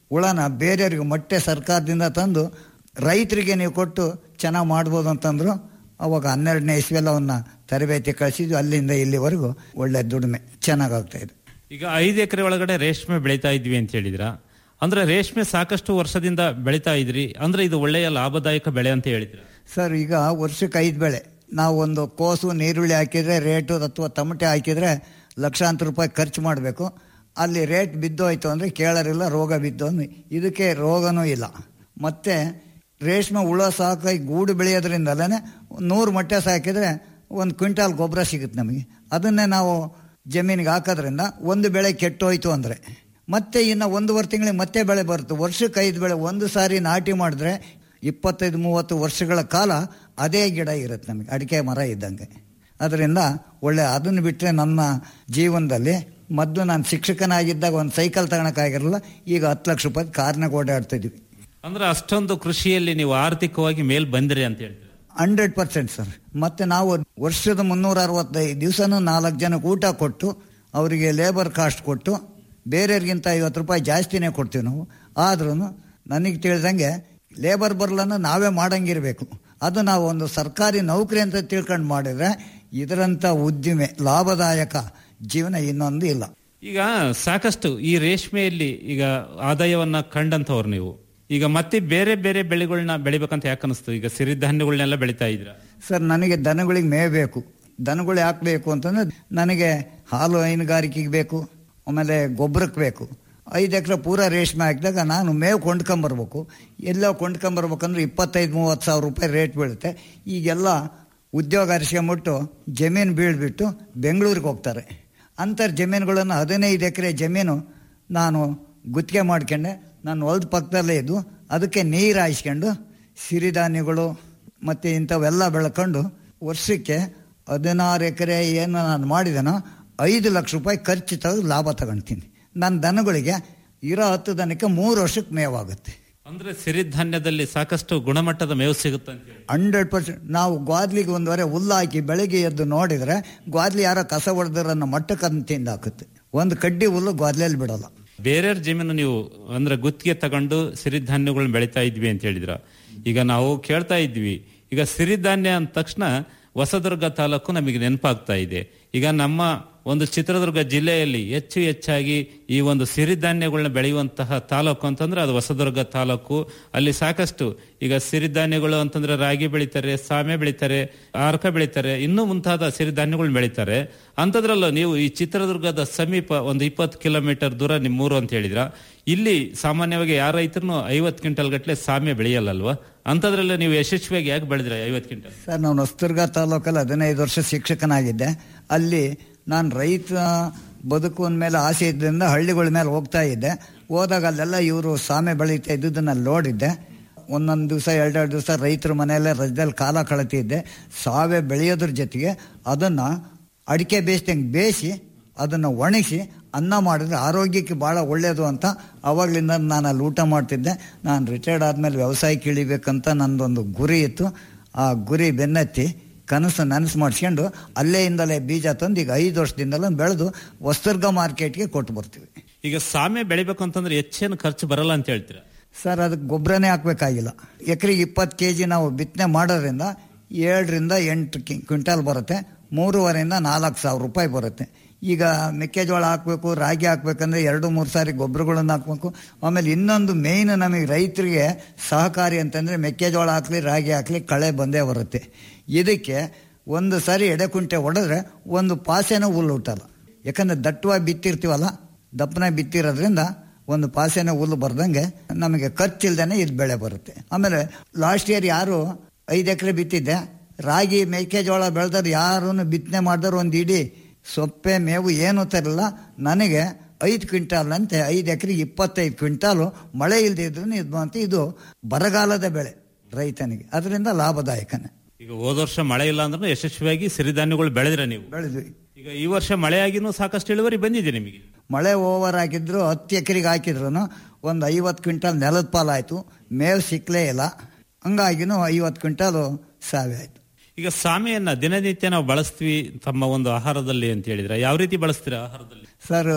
ಹುಳನ ಬೇರೆಯವ್ರಿಗೆ ಮೊಟ್ಟೆ ಸರ್ಕಾರದಿಂದ ತಂದು ರೈತರಿಗೆ ನೀವು ಕೊಟ್ಟು ಚೆನ್ನಾಗಿ ಮಾಡ್ಬೋದು ಅಂತಂದ್ರು ಅವಾಗ ಹನ್ನೆರಡನೇ ಇಸ್ವೆಲ್ಲ ಅವನ್ನ ತರಬೇತಿ ಕಳಿಸಿದ್ವಿ ಅಲ್ಲಿಂದ ಇಲ್ಲಿವರೆಗೂ ಒಳ್ಳೆ ದುಡಿಮೆ ಚೆನ್ನಾಗಾಗ್ತಾ ಇದೆ ಈಗ ಐದು ಎಕರೆ ಒಳಗಡೆ ರೇಷ್ಮೆ ಬೆಳೀತಾ ಇದ್ವಿ ಅಂತ ಹೇಳಿದ್ರ ಅಂದ್ರೆ ರೇಷ್ಮೆ ಸಾಕಷ್ಟು ವರ್ಷದಿಂದ ಬೆಳೀತಾ ಇದ್ರಿ ಅಂದ್ರೆ ಇದು ಒಳ್ಳೆಯ ಲಾಭದಾಯಕ ಬೆಳೆ ಅಂತ ಹೇಳಿದ್ರ ಸರ್ ಈಗ ವರ್ಷಕ್ಕೆ ಐದು ಬೆಳೆ ನಾವು ಒಂದು ಕೋಸು ನೀರುಳ್ಳಿ ಹಾಕಿದ್ರೆ ರೇಟು ಅಥವಾ ತಮಟೆ ಹಾಕಿದ್ರೆ ಲಕ್ಷಾಂತರ ರೂಪಾಯಿ ಖರ್ಚು ಮಾಡಬೇಕು ಅಲ್ಲಿ ರೇಟ್ ಬಿದ್ದೋಯ್ತು ಅಂದರೆ ಕೇಳರಿಲ್ಲ ರೋಗ ಬಿದ್ದು ಅಂದ್ರೆ ಇದಕ್ಕೆ ರೋಗನೂ ಇಲ್ಲ ಮತ್ತು ರೇಷ್ಮೆ ಹುಳ ಸಾಕಾಗಿ ಗೂಡು ಬೆಳೆಯೋದ್ರಿಂದಲೇ ನೂರು ಮೊಟ್ಟೆ ಸಾಕಿದ್ರೆ ಒಂದು ಕ್ವಿಂಟಾಲ್ ಗೊಬ್ಬರ ಸಿಗುತ್ತೆ ನಮಗೆ ಅದನ್ನೇ ನಾವು ಜಮೀನಿಗೆ ಹಾಕೋದ್ರಿಂದ ಒಂದು ಬೆಳೆ ಕೆಟ್ಟೋಯ್ತು ಅಂದರೆ ಮತ್ತೆ ಇನ್ನು ಒಂದೂವರೆ ತಿಂಗಳಿಗೆ ಮತ್ತೆ ಬೆಳೆ ಬರುತ್ತೆ ವರ್ಷಕ್ಕೆ ಐದು ಬೆಳೆ ಒಂದು ಸಾರಿ ನಾಟಿ ಮಾಡಿದ್ರೆ ಇಪ್ಪತ್ತೈದು ಮೂವತ್ತು ವರ್ಷಗಳ ಕಾಲ ಅದೇ ಗಿಡ ಇರುತ್ತೆ ನಮಗೆ ಅಡಿಕೆ ಮರ ಇದ್ದಂಗೆ ಅದರಿಂದ ಒಳ್ಳೆ ಅದನ್ನು ಬಿಟ್ಟರೆ ನನ್ನ ಜೀವನದಲ್ಲಿ ಮೊದಲು ನಾನು ಶಿಕ್ಷಕನಾಗಿದ್ದಾಗ ಒಂದು ಸೈಕಲ್ ತಗೊಳಕ್ಕಾಗಿರಲಿಲ್ಲ ಈಗ ಹತ್ತು ಲಕ್ಷ ರೂಪಾಯಿ ಕಾರ್ನಾಗ ಓಡಾಡ್ತಿದ್ವಿ ಅಂದ್ರೆ ಅಷ್ಟೊಂದು ಕೃಷಿಯಲ್ಲಿ ನೀವು ಆರ್ಥಿಕವಾಗಿ ಮೇಲ್ ಬಂದ್ರಿ ಅಂತ ಹೇಳ್ತೀರಾ ಹಂಡ್ರೆಡ್ ಪರ್ಸೆಂಟ್ ಸರ್ ಮತ್ತೆ ನಾವು ವರ್ಷದ ಮುನ್ನೂರ ಅರವತ್ತೈದು ದಿವಸನೂ ನಾಲ್ಕು ಜನಕ್ಕೆ ಊಟ ಕೊಟ್ಟು ಅವರಿಗೆ ಲೇಬರ್ ಕಾಸ್ಟ್ ಕೊಟ್ಟು ಬೇರೆಯವ್ರಿಗಿಂತ ಐವತ್ತು ರೂಪಾಯಿ ಜಾಸ್ತಿನೇ ಕೊಡ್ತೀವಿ ನಾವು ಆದ್ರೂ ನನಗೆ ತಿಳಿದಂಗೆ ಲೇಬರ್ ಬರಲನ್ನು ನಾವೇ ಮಾಡಂಗಿರಬೇಕು ಅದು ನಾವು ಒಂದು ಸರ್ಕಾರಿ ನೌಕರಿ ಅಂತ ತಿಳ್ಕೊಂಡು ಮಾಡಿದ್ರೆ ಇದರಂಥ ಉದ್ದಿಮೆ ಲಾಭದಾಯಕ ಜೀವನ ಇನ್ನೊಂದು ಇಲ್ಲ ಈಗ ಸಾಕಷ್ಟು ಈ ರೇಷ್ಮೆಯಲ್ಲಿ ಈಗ ಆದಾಯವನ್ನ ಕಂಡಂತವ್ರು ನೀವು ಈಗ ಮತ್ತೆ ಬೇರೆ ಬೇರೆ ಬೆಳೆಗಳನ್ನ ಬೆಳಿಬೇಕಂತ ಯಾಕೆ ಅನಿಸ್ತು ಈಗ ಸಿರಿಧಾನ್ಯಗಳನ್ನೆಲ್ಲ ಬೆಳಿತಾ ಇದ್ರ ಸರ್ ನನಗೆ ದನಗಳಿಗೆ ಮೇಯಬೇಕು ದನಗಳು ಯಾಕೆ ಬೇಕು ಅಂತಂದ್ರೆ ನನಗೆ ಹಾಲು ಹೈನುಗಾರಿಕೆಗೆ ಬೇಕು ಆಮೇಲೆ ಗೊಬ್ಬರಕ್ಕೆ ಬೇಕು ಐದು ಎಕರೆ ಪೂರ ರೇಷ್ಮೆ ಹಾಕಿದಾಗ ನಾನು ಮೇವು ಕೊಂಡ್ಕೊಂಬರ್ಬೇಕು ಎಲ್ಲೋ ಕೊಂಡ್ಕೊಂಬರ್ಬೇಕಂದ್ರೆ ಇಪ್ಪತ್ತೈದು ಮೂವತ್ತು ಸಾವಿರ ರೂಪಾಯಿ ರೇಟ್ ಬೀಳುತ್ತೆ ಈಗೆಲ್ಲ ಉದ್ಯೋಗ ಅರಿಸ್ಕೊಂಬಿಟ್ಟು ಜಮೀನು ಬೀಳ್ಬಿಟ್ಟು ಬೆಂಗಳೂರಿಗೆ ಹೋಗ್ತಾರೆ ಅಂಥರ ಜಮೀನುಗಳನ್ನು ಹದಿನೈದು ಎಕರೆ ಜಮೀನು ನಾನು ಗುತ್ತಿಗೆ ಮಾಡ್ಕೊಂಡೆ ನಾನು ಹೊಲದ ಪಕ್ಕದಲ್ಲೇ ಇದ್ದು ಅದಕ್ಕೆ ನೀರು ಹಾಯಿಸ್ಕೊಂಡು ಸಿರಿಧಾನ್ಯಗಳು ಮತ್ತು ಇಂಥವೆಲ್ಲ ಬೆಳ್ಕೊಂಡು ವರ್ಷಕ್ಕೆ ಹದಿನಾರು ಎಕರೆ ಏನು ನಾನು ಮಾಡಿದನೋ ಐದು ಲಕ್ಷ ರೂಪಾಯಿ ಖರ್ಚು ತೆಗೆದು ಲಾಭ ತಗೊಳ್ತೀನಿ ನನ್ನ ದನಗಳಿಗೆ ಇರೋ ಹತ್ತು ದನಕ್ಕೆ ಮೂರು ವರ್ಷಕ್ಕೆ ಮೇವಾಗುತ್ತೆ ಅಂದ್ರೆ ಸಿರಿಧಾನ್ಯದಲ್ಲಿ ಸಾಕಷ್ಟು ಗುಣಮಟ್ಟದ ಮೇವು ಸಿಗುತ್ತೆ ಅಂತ ಹೇಳಿ ಹಂಡ್ರೆಡ್ ಪರ್ಸೆಂಟ್ ನಾವು ಗ್ವಾದ್ಲಿಗೆ ಒಂದುವರೆ ಹುಲ್ಲು ಹಾಕಿ ಬೆಳಗ್ಗೆ ಎದ್ದು ನೋಡಿದರೆ ಗ್ವಾದ್ಲಿ ಯಾರೋ ಕಸ ಹೊಡೆದ್ರನ್ನ ಮಟ್ಟಕ್ಕೆ ಅದನ್ನ ತಿಂದು ಹಾಕುತ್ತೆ ಒಂದು ಕಡ್ಡಿ ಹುಲ್ಲು ಗ್ವಾದ್ಲಿಯಲ್ಲಿ ಬಿಡಲ್ಲ ಬೇರೆಯವ್ರ ಜಮೀನು ನೀವು ಅಂದ್ರೆ ಗುತ್ತಿಗೆ ತಗೊಂಡು ಸಿರಿಧಾನ್ಯಗಳನ್ನ ಬೆಳಿತಾ ಇದ್ವಿ ಅಂತ ಹೇಳಿದ್ರ ಈಗ ನಾವು ಕೇಳ್ತಾ ಇದ್ವಿ ಈಗ ಸಿರಿಧಾನ್ಯ ಅಂದ ತಕ್ಷಣ ಹೊಸದುರ್ಗ ತಾಲೂಕು ನಮಗೆ ನೆನಪಾಗ್ತಾ ಇದೆ ಈಗ ನಮ್ಮ ಒಂದು ಚಿತ್ರದುರ್ಗ ಜಿಲ್ಲೆಯಲ್ಲಿ ಹೆಚ್ಚು ಹೆಚ್ಚಾಗಿ ಈ ಒಂದು ಸಿರಿಧಾನ್ಯಗಳನ್ನ ಬೆಳೆಯುವಂತಹ ತಾಲೂಕು ಅಂತಂದ್ರೆ ಅದು ಹೊಸದುರ್ಗ ತಾಲೂಕು ಅಲ್ಲಿ ಸಾಕಷ್ಟು ಈಗ ಸಿರಿಧಾನ್ಯಗಳು ಅಂತಂದ್ರೆ ರಾಗಿ ಬೆಳಿತಾರೆ ಸಾಮೆ ಬೆಳಿತಾರೆ ಆರ್ಕ ಬೆಳಿತಾರೆ ಇನ್ನೂ ಮುಂತಾದ ಸಿರಿಧಾನ್ಯಗಳನ್ನ ಬೆಳಿತಾರೆ ಅಂಥದ್ರಲ್ಲೂ ನೀವು ಈ ಚಿತ್ರದುರ್ಗದ ಸಮೀಪ ಒಂದು ಇಪ್ಪತ್ತು ಕಿಲೋಮೀಟರ್ ದೂರ ನಿಮ್ಮೂರು ಅಂತ ಹೇಳಿದ್ರ ಇಲ್ಲಿ ಸಾಮಾನ್ಯವಾಗಿ ಯಾರ ರೈತರು ಐವತ್ತು ಕ್ವಿಂಟಲ್ ಗಟ್ಟಲೆ ಸಾಮೆ ಬೆಳೆಯಲ್ಲಲ್ವಾ ಅಂಥದ್ರಲ್ಲಿ ನೀವು ಯಶಸ್ವಿಯಾಗಿ ಯಾಕೆ ಬೆಳೆದ್ರೆ ಐವತ್ತು ಕ್ವಿಂಟಲ್ ಸರ್ ನಾನು ಹೊಸದುರ್ಗ ತಾಲೂಕಲ್ಲಿ ಹದಿನೈದು ವರ್ಷ ಶಿಕ್ಷಕನಾಗಿದ್ದೆ ಅಲ್ಲಿ ನಾನು ರೈತ ಬದುಕು ಮೇಲೆ ಆಸೆ ಇದ್ದರಿಂದ ಹಳ್ಳಿಗಳ ಮೇಲೆ ಹೋಗ್ತಾ ಇದ್ದೆ ಹೋದಾಗ ಅಲ್ಲೆಲ್ಲ ಇವರು ಸಾಮೆ ಬೆಳೀತಾ ಇದ್ದುದನ್ನ ಅಲ್ಲಿ ನೋಡಿದ್ದೆ ಒಂದೊಂದು ದಿವಸ ಎರಡೆರಡು ದಿವಸ ರೈತರ ಮನೆಯಲ್ಲೇ ರಜದಲ್ಲಿ ಕಾಲ ಕಳತಿದ್ದೆ ಸಾವೆ ಬೆಳೆಯೋದ್ರ ಜೊತೆಗೆ ಅದನ್ನು ಅಡಿಕೆ ಬೇಯಿಸ್ದಂಗೆ ಬೇಯಿಸಿ ಅದನ್ನು ಒಣಗಿಸಿ ಅನ್ನ ಮಾಡಿದ್ರೆ ಆರೋಗ್ಯಕ್ಕೆ ಭಾಳ ಒಳ್ಳೆಯದು ಅಂತ ಅವಾಗಲಿಂದ ನಾನು ಅಲ್ಲಿ ಊಟ ಮಾಡ್ತಿದ್ದೆ ನಾನು ರಿಟೈರ್ಡ್ ಆದಮೇಲೆ ವ್ಯವಸಾಯಕ್ಕೆ ಇಳಿಬೇಕಂತ ನಂದೊಂದು ಗುರಿ ಇತ್ತು ಆ ಗುರಿ ಬೆನ್ನತ್ತಿ ಕನಸು ನನಸು ಮಾಡಿಸ್ಕೊಂಡು ಅಲ್ಲೇಯಿಂದಲೇ ಬೀಜ ತಂದು ಈಗ ಐದು ವರ್ಷದಿಂದಲೇ ಬೆಳೆದು ಹೊಸದುರ್ಗ ಮಾರ್ಕೆಟ್ಗೆ ಕೊಟ್ಟು ಬರ್ತೀವಿ ಈಗ ಸಾಮೆ ಬೆಳಿಬೇಕು ಅಂತಂದ್ರೆ ಹೆಚ್ಚೇನು ಖರ್ಚು ಬರಲ್ಲ ಅಂತ ಹೇಳ್ತೀರಾ ಸರ್ ಅದಕ್ಕೆ ಗೊಬ್ಬರನೇ ಹಾಕಬೇಕಾಗಿಲ್ಲ ಎಕರೆಗೆ ಇಪ್ಪತ್ತು ಕೆ ಜಿ ನಾವು ಬಿತ್ತನೆ ಮಾಡೋದ್ರಿಂದ ಏಳರಿಂದ ಎಂಟು ಕಿ- ಕ್ವಿಂಟಾಲ್ ಬರುತ್ತೆ ಮೂರುವರೆಯಿಂದ ನಾಲ್ಕು ಸಾವಿರ ರೂಪಾಯಿ ಬರುತ್ತೆ ಈಗ ಮೆಕ್ಕೆಜೋಳ ಹಾಕಬೇಕು ರಾಗಿ ಹಾಕ್ಬೇಕಂದ್ರೆ ಎರಡು ಮೂರು ಸಾರಿ ಗೊಬ್ಬರಗಳನ್ನು ಹಾಕಬೇಕು ಆಮೇಲೆ ಇನ್ನೊಂದು ಮೇಯ್ನ್ ನಮಗೆ ರೈತರಿಗೆ ಸಹಕಾರಿ ಅಂತಂದರೆ ಮೆಕ್ಕೆಜೋಳ ಹಾಕಲಿ ರಾಗಿ ಹಾಕಲಿ ಕಳೆ ಬಂದೇ ಬರುತ್ತೆ ಇದಕ್ಕೆ ಒಂದು ಸಾರಿ ಎಡೆಕುಂಟೆ ಹೊಡೆದ್ರೆ ಒಂದು ಪಾಸೆನೂ ಹುಲ್ಲು ಹುಟ್ಟಲ್ಲ ಯಾಕಂದರೆ ದಟ್ಟವಾಗಿ ಬಿತ್ತಿರ್ತೀವಲ್ಲ ದಪ್ಪನ ಬಿತ್ತಿರೋದ್ರಿಂದ ಒಂದು ಪಾಸೆನ ಹುಲ್ಲು ಬರ್ದಂಗೆ ನಮಗೆ ಖರ್ಚಿಲ್ದೇನೆ ಇದು ಬೆಳೆ ಬರುತ್ತೆ ಆಮೇಲೆ ಲಾಸ್ಟ್ ಇಯರ್ ಯಾರು ಐದು ಎಕರೆ ಬಿತ್ತಿದ್ದೆ ರಾಗಿ ಮೆಕ್ಕೆಜೋಳ ಬೆಳೆದ್ರೆ ಯಾರೂ ಬಿತ್ತನೆ ಮಾಡಿದ್ರೆ ಒಂದು ಇಡೀ ಸೊಪ್ಪೆ ಮೇವು ಏನು ತರಲ್ಲ ನನಗೆ ಐದು ಕ್ವಿಂಟಾಲ್ ಅಂತೆ ಐದು ಎಕರೆಗೆ ಇಪ್ಪತ್ತೈದು ಕ್ವಿಂಟಾಲು ಮಳೆ ಇಲ್ಲದೆ ಇದ್ರೂ ಇದು ಅಂತ ಇದು ಬರಗಾಲದ ಬೆಳೆ ರೈತನಿಗೆ ಅದರಿಂದ ಲಾಭದಾಯಕನೇ ಈಗ ಹೋದ ವರ್ಷ ಮಳೆ ಇಲ್ಲ ಅಂದ್ರೆ ಯಶಸ್ವಿಯಾಗಿ ಸಿರಿಧಾನ್ಯಗಳು ಬೆಳೆದ್ರೆ ನೀವು ಬೆಳೆದ್ವಿ ಈಗ ಈ ವರ್ಷ ಮಳೆ ಆಗಿನೂ ಸಾಕಷ್ಟು ಇಳುವರಿ ಬಂದಿದೆ ನಿಮಗೆ ಮಳೆ ಓವರ್ ಹಾಕಿದ್ರು ಹತ್ತು ಎಕರೆಗೆ ಹಾಕಿದ್ರು ಒಂದು ಐವತ್ತು ಕ್ವಿಂಟಾಲ್ ನೆಲದ ಪಾಲಾಯಿತು ಮೇವು ಸಿಕ್ಕಲೇ ಇಲ್ಲ ಹಂಗಾಗಿನೂ ಐವತ್ತು ಕ್ವಿಂಟಾಲು ಸಾವೆ ಆಯಿತು ಈಗ ಸಾಮೆಯನ್ನ ದಿನನಿತ್ಯ ನಾವು ಬಳಸ್ತೀವಿ ತಮ್ಮ ಒಂದು ಆಹಾರದಲ್ಲಿ ಅಂತ ಹೇಳಿದ್ರೆ ಯಾವ ರೀತಿ ಬಳಸ್ತೀರಾ ಆಹಾರದಲ್ಲಿ ಸರ್